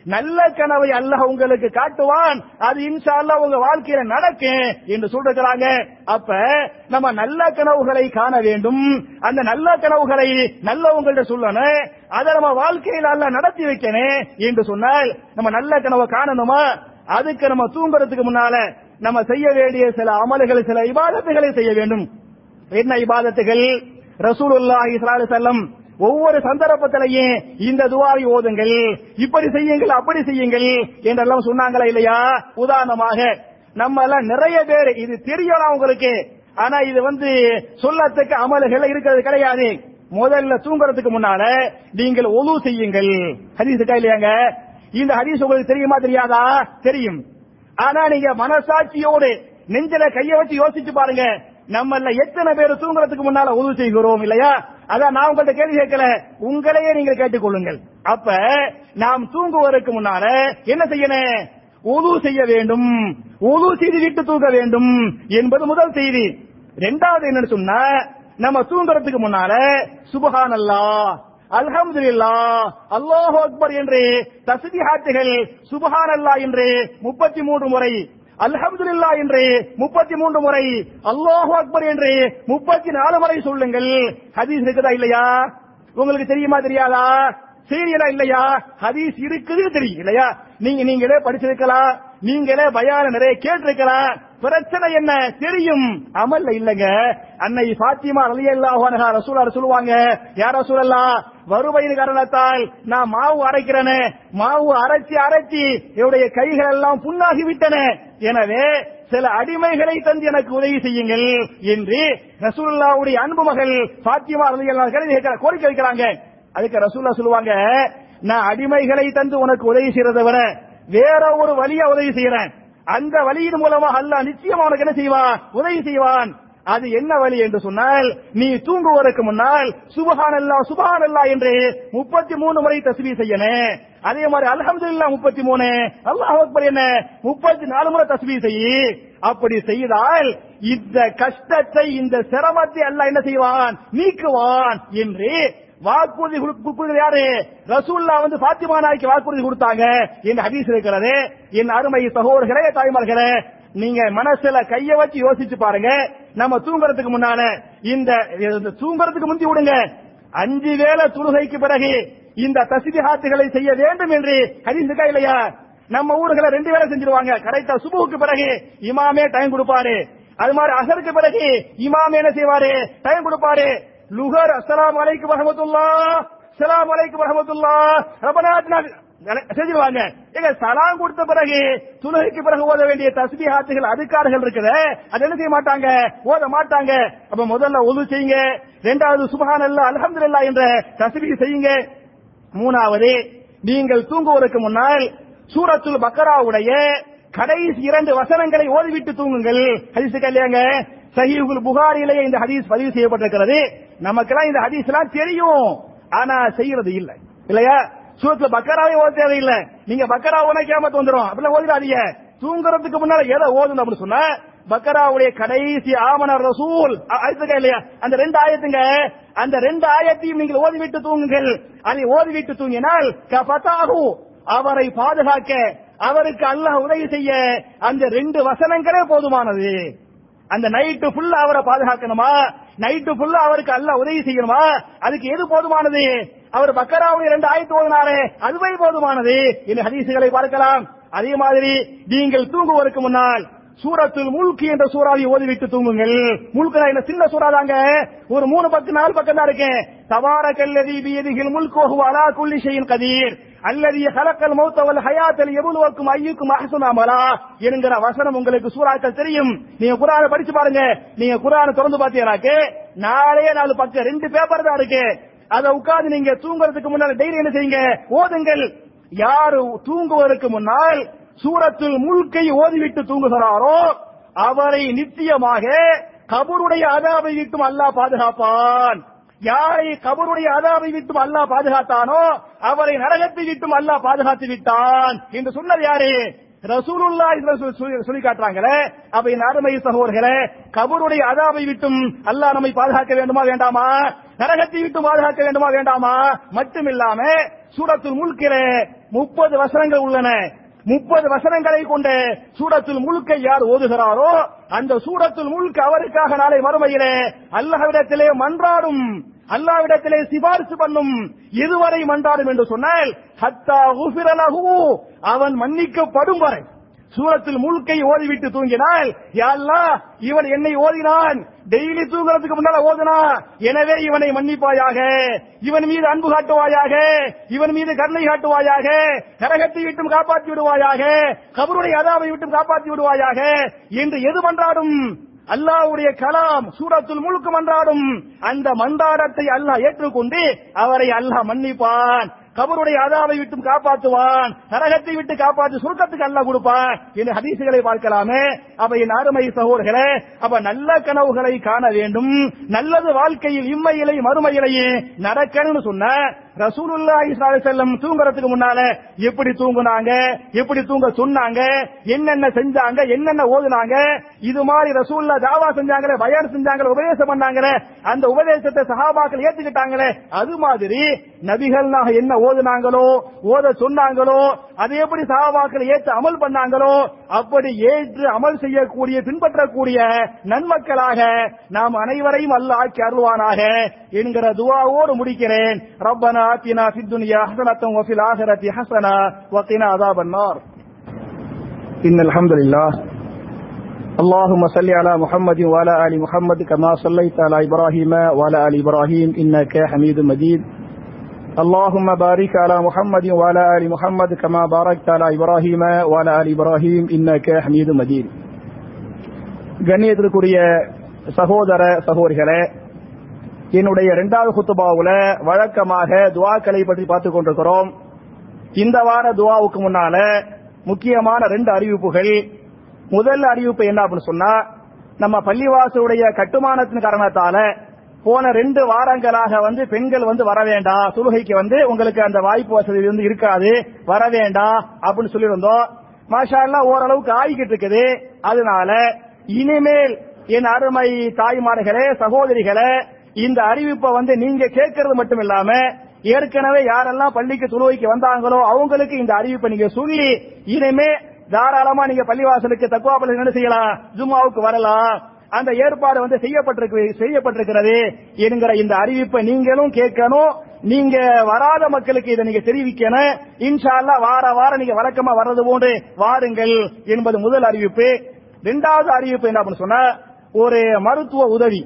நல்ல கனவை அல்லாஹ் உங்களுக்கு காட்டுவான் அது இன்ஷா அல்லாஹ் உங்க வாழ்க்கையில நடக்கும் என்று சொல்றாங்க அப்ப நம்ம நல்ல கனவுகளை காண வேண்டும் அந்த நல்ல கனவுகளை நல்லவங்கள்ட்ட சொல்லணும் அதை நம்ம வாழ்க்கையில அல்லாஹ் நடத்தி வைக்கணும் என்று சொன்னால் நம்ம நல்ல கனவை காணணுமா அதுக்கு நம்ம தூங்குறதுக்கு முன்னால நம்ம செய்ய வேண்டிய சில அமல்கள் சில இபாதத்துகளை செய்ய வேண்டும் என்ன இபாதத்துகள் ரசூலுல்லாஹி ஸல்லல்லாஹு அலைஹி வஸல்லம் ஒவ்வொரு சந்தர்ப்பத்திலையும் இந்த துவாவை ஓதுங்கள் இப்படி செய்யுங்கள் அப்படி செய்யுங்கள் என்றெல்லாம் சொன்னாங்களா இல்லையா உதாரணமாக நம்ம எல்லாம் நிறைய பேர் இது தெரியலாம் உங்களுக்கு ஆனா இது வந்து சொல்லத்தக்க அமல்கள் இருக்கிறது கிடையாது முதல்ல தூங்குறதுக்கு முன்னால நீங்கள் ஒலு செய்யுங்கள் ஹதீஸ் இருக்கா இல்லையாங்க இந்த ஹதீஸ் உங்களுக்கு தெரியுமா தெரியாதா தெரியும் ஆனா நீங்க மனசாட்சியோடு நெஞ்சில கைய வச்சு யோசிச்சு பாருங்க நம்மள எத்தனை பேர் தூங்குறதுக்கு முன்னால உதவு செய்கிறோம் இல்லையா அதான் நான் உங்கள்ட்ட கேள்வி கேட்கல உங்களையே நீங்கள் கேட்டுக்கொள்ளுங்கள் அப்ப நாம் தூங்குவதற்கு முன்னால என்ன செய்யணும் உது செய்ய வேண்டும் உது செய்து விட்டு தூங்க வேண்டும் என்பது முதல் செய்தி ரெண்டாவது என்னன்னு சொன்னா நம்ம தூங்குறதுக்கு முன்னால சுபஹானல்லா அல்ஹம்துலில்லா அல்லாஹு அக்பர் என்று தஸ்பீஹாத்துகள் சுபஹானல்லா என்று முப்பத்தி மூன்று முறை அல்ஹம்துலில்லா என்று முப்பத்தி மூன்று முறை அல்லாஹு அக்பர் என்று முப்பத்தி நாலு முறை சொல்லுங்கள் ஹதீஸ் இருக்குதா இல்லையா உங்களுக்கு தெரியுமா தெரியாதா சீரியலா இல்லையா ஹதீஸ் இருக்குது தெரியும் இல்லையா நீங்க நீங்களே படிச்சிருக்கலாம் நீங்களே பயான நிறைய கேட்டிருக்கலாம் பிரச்சனை என்ன தெரியும் அமல்ல இல்லங்க அன்னை பாத்திமா ரலியல்லாஹு அன்ஹா ரசூலார் சொல்லுவாங்க யார் ரசூலல்லா வறுமையின் காரணத்தால் நான் மாவு அரைக்கிறேனே மாவு அரைச்சி அரைச்சி என்னுடைய கைகள் எல்லாம் புண்ணாகி விட்டன எனவே சில அடிமைகளை தந்து எனக்கு உதவி செய்யுங்கள் என்று ரசூலுல்லாவுடைய அன்பு மகள் பாத்திமா ரலியல்லாஹு கோரிக்கை வைக்கிறாங்க அதுக்கு ரசூல்லா சொல்லுவாங்க நான் அடிமைகளை தந்து உனக்கு உதவி செய்யறதை விட வேற ஒரு வழியா உதவி செய்யறேன் அந்த வழியின் மூலமா அல்லாஹ் நிச்சயமா உனக்கு என்ன செய்வான் உதவி செய்வான் அது என்ன வழி என்று சொன்னால் நீ தூங்குவதற்கு முன்னால் சுபஹானல்லா சுபஹானல்லா என்று முப்பத்தி மூணு முறை தஸ்பீ செய்யணும் அதே மாதிரி அல்ஹம்துலில்லாஹ் முப்பத்தி மூணு அல்லாஹ் அக்பர் என்ன முப்பத்தி நாலு முறை தஸ்பீ செய்யி அப்படி செய்தால் இந்த கஷ்டத்தை இந்த சிரமத்தை அல்லாஹ் என்ன செய்வான் நீக்குவான் என்று வாக்குறுதி கொடுக்கிறது யாரு ரசூல்லா வந்து பாத்திமா நாய்க்கு வாக்குறுதி கொடுத்தாங்க இந்த ஹதீஸ் இருக்கிறது என் அருமை சகோதரர்களே தாய்மார்களே நீங்க மனசுல கைய வச்சு யோசிச்சு பாருங்க நம்ம தூங்குறதுக்கு முன்னால இந்த இந்த தூங்குறதுக்கு முந்தி விடுங்க அஞ்சு வேளை தொழுகைக்கு பிறகு இந்த தஸ்பிஹாத்துகளை செய்ய வேண்டும் என்று ஹதீஸ் இருக்கா இல்லையா நம்ம ஊர்களை ரெண்டு வேளை செஞ்சிருவாங்க கரெக்டா சுபுக்கு பிறகு இமாமே டைம் கொடுப்பாரு அது மாதிரி அசருக்கு பிறகு இமாமே என்ன செய்வாரு டைம் கொடுப்பாரு லுகர் அஸ்ஸலாமு அலைக்கும் வரஹமத்துல்லா அஸ்ஸலாமு அலைக்கும் வரஹமத்துல்லா ரபனாத்னா செஞ்சிருவாங்க ஏங்க சலாம் கொடுத்த பிறகு துலகைக்கு பிறகு ஓத வேண்டிய தஸ்பீஹாத்துகள் அதுக்காரர்கள் இருக்குது அது என்ன செய்ய மாட்டாங்க ஓத மாட்டாங்க அப்ப முதல்ல ஒது செய்யுங்க ரெண்டாவது சுபஹானல்லா அல்ஹம்துலில்லா என்ற தஸ்பீஹ் செய்யுங்க மூணாவது நீங்கள் தூங்குவதற்கு முன்னால் சூரத்துல் பக்கராவுடைய கடைசி இரண்டு வசனங்களை ஓதிவிட்டு தூங்குங்கள் ஹதீஸ் இல்லையாங்க சஹீஹுல் புகாரிலேயே இந்த ஹதீஸ் பதிவு செய்யப்பட்டிருக்கிறது நமக்கெல்லாம் இந்த ஹதீஸ் எல்லாம் தெரியும் ஆனா செய்யறது இல்ல இல்லையா சூரத்துல பக்கராவே ஓத தேவையில்லை நீங்க பக்கரா ஓன கேமத்து வந்துரும் அப்படிலாம் ஓதிடாதீங்க தூங்குறதுக்கு முன்னால எதை ஓதுணும் அப்படின்னு சொன்னா பக்கராவுடைய கடைசி ஆமனர் ரசூல் அடுத்துக்க இல்லையா அந்த ரெண்டு ஆயத்துங்க அந்த ரெண்டு ஆயத்தையும் நீங்கள் ஓதிவிட்டு தூங்குங்கள் அதை ஓதிவிட்டு தூங்கினால் கபதாகு அவரை பாதுகாக்க அவருக்கு அல்லாஹ் உதவி செய்ய அந்த ரெண்டு வசனங்களே போதுமானது அந்த நைட்டு ஃபுல்லா அவரை பாதுகாக்கணுமா நைட்டு ஃபுல்லா அவருக்கு அல்லாஹ் உதவி செய்யணுமா அதுக்கு எது போதுமானது அவர் பக்கராவுடைய ரெண்டு ஆயத்து ஓதினாரே அதுவே போதுமானது இந்த ஹதீசுகளை பார்க்கலாம் அதே மாதிரி நீங்கள் தூங்குவதற்கு முன்னால் சூரத்துல் முல்கி என்ற சூறாவை ஓதிவிட்டு தூங்குங்கள் முல்குனா என்ன சின்ன சூறா தாங்க ஒரு மூணு பக்கம் நாலு பக்கம் தான் இருக்கு தபாரக்கல்லதி பியதிகில் முல்கோஹு அலா குல்லி ஷையின் கதீர் அல்லது ஹலக்கல் மௌத்தவல் ஹயாத்தல் எவ்வளவுக்கும் ஐயுக்கும் அஹசுன் அமலா என்கிற வசனம் உங்களுக்கு சூறாக்கள் தெரியும் நீங்க குரானை படிச்சு பாருங்க நீங்க குரானை திறந்து பாத்தீங்கன்னாக்கு நாலே நாலு பக்கம் ரெண்டு பேப்பர் தான் இருக்கு அதை உட்கார்ந்து நீங்க தூங்குறதுக்கு முன்னால டெய்லி என்ன செய்யுங்க ஓதுங்கள் யாரு தூங்குவதற்கு முன்னால் சூரத்தில் முழுக்கை ஓதிவிட்டு தூங்குகிறாரோ அவரை நிச்சயமாக கபருடைய அதாவை விட்டும் அல்லாஹ் பாதுகாப்பான் யாரை கபருடைய அதாவை விட்டும் அல்லாஹ் பாதுகாத்தானோ அவரை நரகத்தை விட்டும் அல்லாஹ் பாதுகாத்து விட்டான் என்று சொன்னது யாரு ரசூலுல்லா சொல்லி காட்டுறாங்களே அப்ப என் அருமை சகோதரர்களே கபருடைய அதாவை விட்டும் அல்லாஹ் நம்மை பாதுகாக்க வேண்டுமா வேண்டாமா நரகத்தை விட்டு பாதுகாக்க வேண்டுமா வேண்டாமா மட்டுமில்லாம சூரத்துல் முல்கிற முப்பது வசனங்கள் உள்ளன முப்பது வசனங்களை கொண்ட சூரத்துல் முழுக்கை யார் ஓதுகிறாரோ அந்த சூரத்துல் முழுக்க அவருக்காக நாளை மறுமையிலே அல்லாஹ்விடத்திலே மன்றாடும் அல்லாவிடத்திலே சிபாரிசு பண்ணும் இதுவரை மன்றாடும் என்று சொன்னால் ஹத்தா உஃபிரலஹு அவன் மன்னிக்கப்படும் வரை சூரத்தில் முழுக்கை ஓதிவிட்டு தூங்கினால் யா அல்லாஹ் இவன் என்னை ஓதினான் டெய்லி தூங்குறதுக்கு முன்னால ஓதுனா எனவே இவனை மன்னிப்பாயாக இவன் மீது அன்பு காட்டுவாயாக இவன் மீது கருணை காட்டுவாயாக நரகத்தை விட்டும் காப்பாற்றி விடுவாயாக கபருடைய அதாவை விட்டும் காப்பாற்றி விடுவாயாக என்று எது மன்றாடும் அல்லாஹ்வுடைய கலாம் சூரத்துல் முழுக்க மன்றாடும் அந்த மன்றாடத்தை அல்லாஹ் ஏற்றுக்கொண்டு அவரை அல்லாஹ் மன்னிப்பான் கபருடைய அதாவை விட்டும் காப்பாற்றுவான் நரகத்தை விட்டு காப்பாற்றி சுருக்கத்துக்கு அல்லாஹ் கொடுப்பான் என்று ஹதீசுகளை பார்க்கலாமே அப்ப என் அருமை சகோதரர்களே அப்ப நல்ல கனவுகளை காண வேண்டும் நல்லது வாழ்க்கையில் இம்மையிலை மறுமையிலேயே நடக்கணும்னு சொன்ன ரசூலுல்லாஹி ஸல்லல்லாஹு அலைஹி வஸல்லம் தூங்குறதுக்கு முன்னால எப்படி தூங்குனாங்க எப்படி தூங்க சொன்னாங்க என்னென்ன செஞ்சாங்க என்னென்ன ஓதுனாங்க இது மாதிரி ரசூல்லா தாவா செஞ்சாங்களே பயான் செஞ்சாங்களே உபதேசம் பண்ணாங்களே அந்த உபதேசத்தை சஹாபாக்கள் ஏத்துக்கிட்டாங்களே அது மாதிரி நபிகள்னாக என்ன ஓதுனாங்களோ ஓத சொன்னாங்களோ அதை எப்படி சஹாபாக்கள் ஏற்று அமல் பண்ணாங்களோ அப்படி ஏற்று அமல் செய்யக்கூடிய பின்பற்றக்கூடிய நன்மக்களாக நாம் அனைவரையும் அல்லாஹ் ஆக்கி அருள்வானாக என்கிற துவாவோடு முடிக்கிறேன் ரப்பனா ஆத்தினா ஃபித் துன்யா ஹஸனத்தம் வஃபில் ஆஹிரத்தி ஹஸனா வகினா அஸாபன் நார் إن الحمد لله اللهم صل على محمد وعلى آل محمد كما صليت على إبراهيم وعلى آل إبراهيم إنك حميد مجيد اللهم بارك على محمد وعلى آل محمد كما باركت على إبراهيم وعلى آل إبراهيم إنك حميد مجيد கண்ணியத்திற்குரிய சகோதர சகோதரிகளே என்னுடைய இரண்டாவது குத்துபாவுல வழக்கமாக துவாக்களை பற்றி பார்த்துக் கொண்டிருக்கிறோம் இந்த வார துவாவுக்கு முன்னால முக்கியமான ரெண்டு அறிவிப்புகள் முதல் அறிவிப்பு என்ன அப்படின்னு சொன்னா நம்ம பள்ளிவாசலுடைய கட்டுமானத்தின் காரணத்தால போன ரெண்டு வாரங்களாக வந்து பெண்கள் வந்து வர வேண்டாம் சுலுகைக்கு வந்து உங்களுக்கு அந்த வாய்ப்பு வசதி வந்து இருக்காது வர வேண்டாம் அப்படின்னு சொல்லியிருந்தோம் மாஷா அல்லாஹ் ஓரளவுக்கு ஆகிக்கிட்டு இருக்குது அதனால இனிமேல் என் அருமை தாய்மார்களே சகோதரிகளே இந்த அறிவிப்பை வந்து நீங்க கேட்கறது மட்டும் இல்லாம ஏற்கனவே யாரெல்லாம் பள்ளிக்கு துணுவைக்கு வந்தாங்களோ அவங்களுக்கு இந்த அறிவிப்பை நீங்க சொல்லி இனிமே தாராளமா நீங்க பள்ளிவாசலுக்கு தக்குவா பள்ளி என்ன செய்யலாம் ஜும்மாவுக்கு வரலாம் அந்த ஏற்பாடு வந்து செய்யப்பட்டிருக்கு செய்யப்பட்டிருக்கிறது என்கிற இந்த அறிவிப்பை நீங்களும் கேட்கணும் நீங்க வராத மக்களுக்கு இதை நீங்க தெரிவிக்கணும் இன்ஷா அல்லாஹ் வார வாரம் நீங்க வழக்கமா வர்றது போன்று வாருங்கள் என்பது முதல் அறிவிப்பு இரண்டாவது அறிவிப்பு என்ன அப்படின்னு சொன்னா ஒரு மருத்துவ உதவி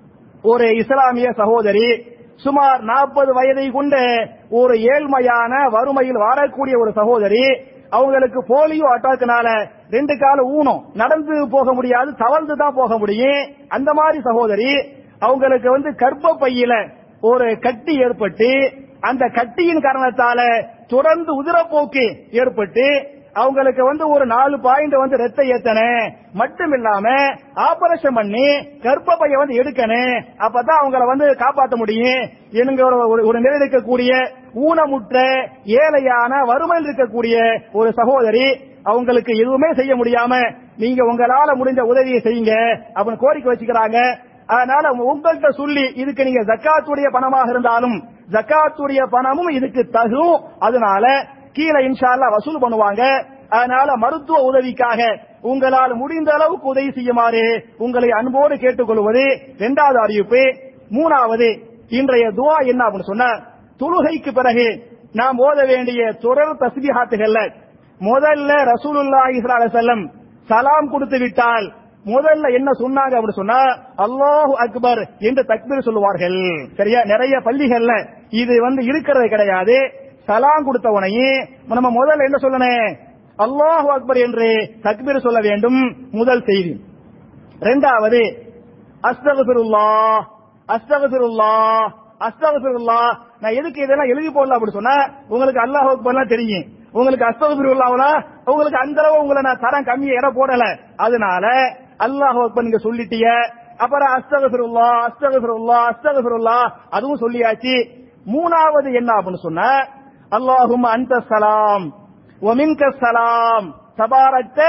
ஒரு இஸ்லாமிய சகோதரி சுமார் நாற்பது வயதை கொண்ட ஒரு ஏழ்மையான வறுமையில் வாழக்கூடிய ஒரு சகோதரி அவங்களுக்கு போலியோ அட்டாக்குனால ரெண்டு கால ஊனம் நடந்து போக முடியாது தவழ்ந்து தான் போக முடியும் அந்த மாதிரி சகோதரி அவங்களுக்கு வந்து கர்ப்ப பையில ஒரு கட்டி ஏற்பட்டு அந்த கட்டியின் காரணத்தால தொடர்ந்து உதிரப்போக்கு ஏற்பட்டு அவங்களுக்கு வந்து ஒரு நாலு பாயிண்ட் வந்து ரத்த ஏத்தணும் மட்டும் இல்லாம ஆபரேஷன் பண்ணி கர்ப்ப பைய வந்து எடுக்கணும் அப்பதான் அவங்கள வந்து காப்பாற்ற முடியும் என்கிற ஒரு ஒரு நிலையில் இருக்கக்கூடிய ஊனமுற்ற ஏழையான வறுமையில் இருக்கக்கூடிய ஒரு சகோதரி அவங்களுக்கு எதுவுமே செய்ய முடியாம நீங்க உங்களால முடிஞ்ச உதவியை செய்யுங்க அப்படின்னு கோரிக்கை வச்சுக்கிறாங்க அதனால உங்கள்கிட்ட சொல்லி இதுக்கு நீங்க ஜக்காத்துடைய பணமாக இருந்தாலும் ஜக்காத்துடைய பணமும் இதுக்கு தகும் அதனால கீழே இன்ஷால்லா வசூல் பண்ணுவாங்க அதனால மருத்துவ உதவிக்காக உங்களால் முடிந்த அளவுக்கு உதவி செய்யுமாறு உங்களை அன்போடு கேட்டுக்கொள்வது இரண்டாவது அறிவிப்பு மூணாவது இன்றைய துவா என்ன அப்படின்னு சொன்ன தொழுகைக்கு பிறகு நாம் ஓத வேண்டிய தொடர் தஸ்பிஹாத்துகள்ல முதல்ல ரசூலுல்லாஹி ஸல்லல்லாஹு அலைஹி வஸல்லம் சலாம் கொடுத்து விட்டால் முதல்ல என்ன சொன்னாங்க அப்படின்னு சொன்னா அல்லாஹு அக்பர் என்று தக்பீர் சொல்லுவார்கள் சரியா நிறைய பள்ளிகள்ல இது வந்து இருக்கிறது கிடையாது சலாம் கொடுத்த உடனே நம்ம முதல்ல என்ன சொல்லணும் அல்லாஹு அக்பர் என்று தக்பீர் சொல்ல வேண்டும் முதல் செய்தி இரண்டாவது அஸ்தகபிருல்லா அஸ்தகபிருல்லா அஸ்தகபிருல்லா நான் எதுக்கு இதெல்லாம் எழுதி போடல அப்படி சொன்னா உங்களுக்கு அல்லாஹ் அக்பர்லாம் தெரியும் உங்களுக்கு அஸ்தகபிருல்லாவல உங்களுக்கு அந்த அளவு உங்களை நான் தரம் கம்மியா இடம் போடல அதனால அல்லாஹ் அக்பர் நீங்க சொல்லிட்டீங்க அப்புறம் அஸ்தகபிருல்லா அஸ்தகபிருல்லா அஸ்தகபிருல்லா அதுவும் சொல்லியாச்சு மூணாவது என்ன அப்படின்னு சொன்னா அல்லாஹும் அந்த சலாம் ஒமின்க சலாம் தபாரத்த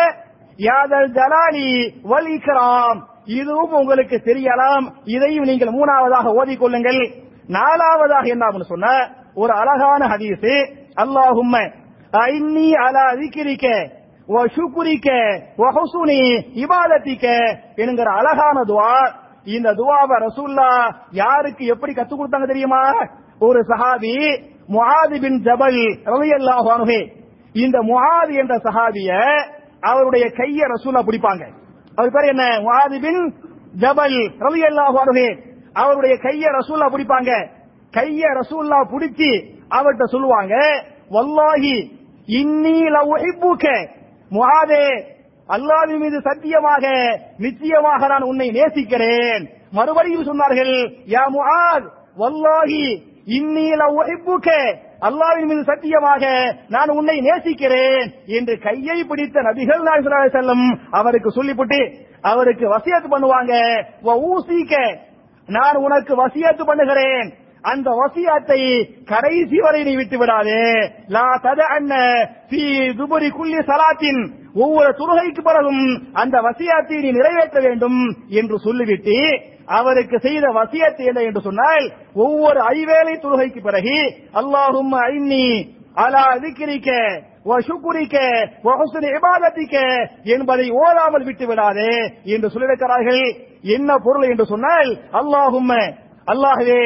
யாதல் ஜலாலி வல் இக்ராம் இதுவும் உங்களுக்கு தெரியலாம் இதையும் நீங்கள் மூணாவதாக ஓதிக்கொள்ளுங்கள் நாலாவதாக என்ன அப்படின்னு சொன்ன ஒரு அழகான ஹதீஸ் அல்லாஹும்ம ஐன்னி அலா திக்ரிக்க வ ஷுக்ரிக்க வ ஹுஸ்னி இபாதத்திக்க என்கிற அழகான துவா இந்த துவாவை ரசூல்லா யாருக்கு எப்படி கத்துக் கொடுத்தாங்க தெரியுமா ஒரு சஹாபி முஆது பின் ஜபல் ரலியல்லாஹு அன்ஹு இந்த முஆது என்ற சஹாபிய அவருடைய கைய ரசூல்லா பிடிப்பாங்க அவர் பேர் என்ன முஆது பின் ஜபல் ரலியல்லாஹு அன்ஹு அவருடைய கைய ரசூல்லா பிடிப்பாங்க கைய ரசூல்லா பிடிச்சி அவர்கிட்ட சொல்லுவாங்க வல்லாஹி இன்னி லவ் உஹிப்புக முஆதே அல்லாஹ்வின் மீது சத்தியமாக நிச்சயமாக நான் உன்னை நேசிக்கிறேன் மறுபடியும் சொன்னார்கள் யா முஆத் வல்லாஹி இன்னி லவ் உஹிப்புக அல்லாஹ்வின் மீது சத்தியமாக நான் உன்னை நேசிக்கிறேன் என்று கையை பிடித்த நபிகள் நாயகம் ஸல்லல்லாஹு அலைஹி வஸல்லம் அவருக்கு சொல்லிவிட்டு அவருக்கு வசியத்து பண்ணுவாங்க வ ஊசிக்க நான் உனக்கு வசியத்து பண்ணுகிறேன் அந்த வசியத்தை கடைசி வரை நீ விட்டு விடாதே லா தத அன்ன ஃபீ துபுரி குல்லி சலாத்தின் ஒவ்வொரு தொழுகைக்கு பிறகும் அந்த வசியத்தை நீ நிறைவேற்ற வேண்டும் என்று சொல்லிவிட்டு அவருக்கு செய்த வசியத்து என்ன என்று சொன்னால் ஒவ்வொரு ஐவேளை தொழுகைக்கு பிறகு அல்லாஹும் ஐன்னி அலா திக்ரிக்க வ ஷுக்ரிக்க வ ஹுஸ்னி இபாதத்திக்க என்பதை ஓதாமல் விட்டு விடாதே என்று சொல்லியிருக்கிறார்கள் என்ன பொருள் என்று சொன்னால் அல்லாஹும்ம அல்லாஹ்வே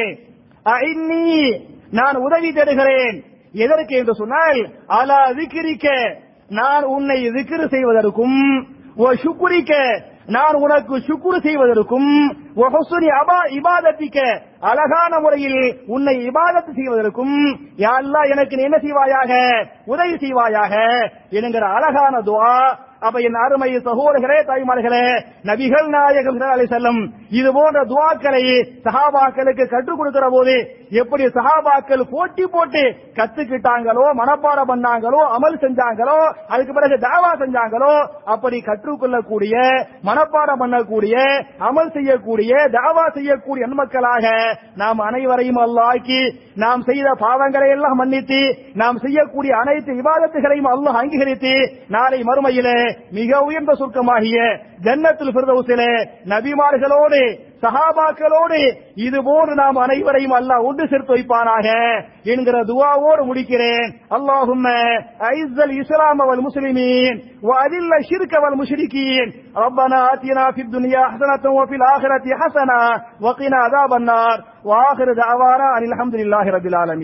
அஇன்னி நான் உதவி தருகிறேன் எதற்கு என்று சொன்னால் அலா திக்ரிக்க நான் உன்னை திக்ரு செய்வதற்கும் வ ஷுக்ரிக்க நான் உனக்கு சுக்குரு செய்வதற்கும் வ ஹுஸ்னி அபா இபாதத்திக்க அழகான முறையில் உன்னை இபாதத்து செய்வதற்கும் யா அல்லாஹ் எனக்கு நீ என்ன செய்வாயாக உதவி செய்வாயாக என்கிற அழகான துஆ அப்ப என் அருமை சகோதரர்களே தாய்மார்களே நபிகள் நாயகம் அலி செல்லம் இது போன்ற துவாக்களை சஹாபாக்களுக்கு கற்றுக் கொடுக்கிற போது எப்படி சஹாபாக்கள் போட்டி போட்டு கத்துக்கிட்டாங்களோ மனப்பாடம் பண்ணாங்களோ அமல் செஞ்சாங்களோ அதுக்கு பிறகு தாவா செஞ்சாங்களோ அப்படி கற்றுக்கொள்ளக்கூடிய மனப்பாடம் பண்ணக்கூடிய அமல் செய்யக்கூடிய தாவா செய்யக்கூடிய நன்மக்களாக நாம் அனைவரையும் அல்லாக்கி நாம் செய்த பாவங்களை எல்லாம் மன்னித்து நாம் செய்யக்கூடிய அனைத்து விவாதத்துகளையும் அல்லாஹ் அங்கீகரித்து நாளை மறுமையிலே மிக உயர்ந்த சுருக்கமாகிய ஜன்னத்தில் பிரதவுசிலே நபிமார்களோடு சஹாபாக்களோடு இது போன்று நாம் அனைவரையும் அல்லாஹ் ஒன்று சேர்த்து வைப்பானாக என்கிற துவாவோடு முடிக்கிறேன் அல்லாஹும்ம ஐஸல் இஸ்லாம் வல் முஸ்லிமீன் وأذل الشرك والمشركين ربنا آتنا في الدنيا حسنة وفي الآخرة حسنة وقنا عذاب النار وآخر دعوانا أن الحمد لله رب العالمين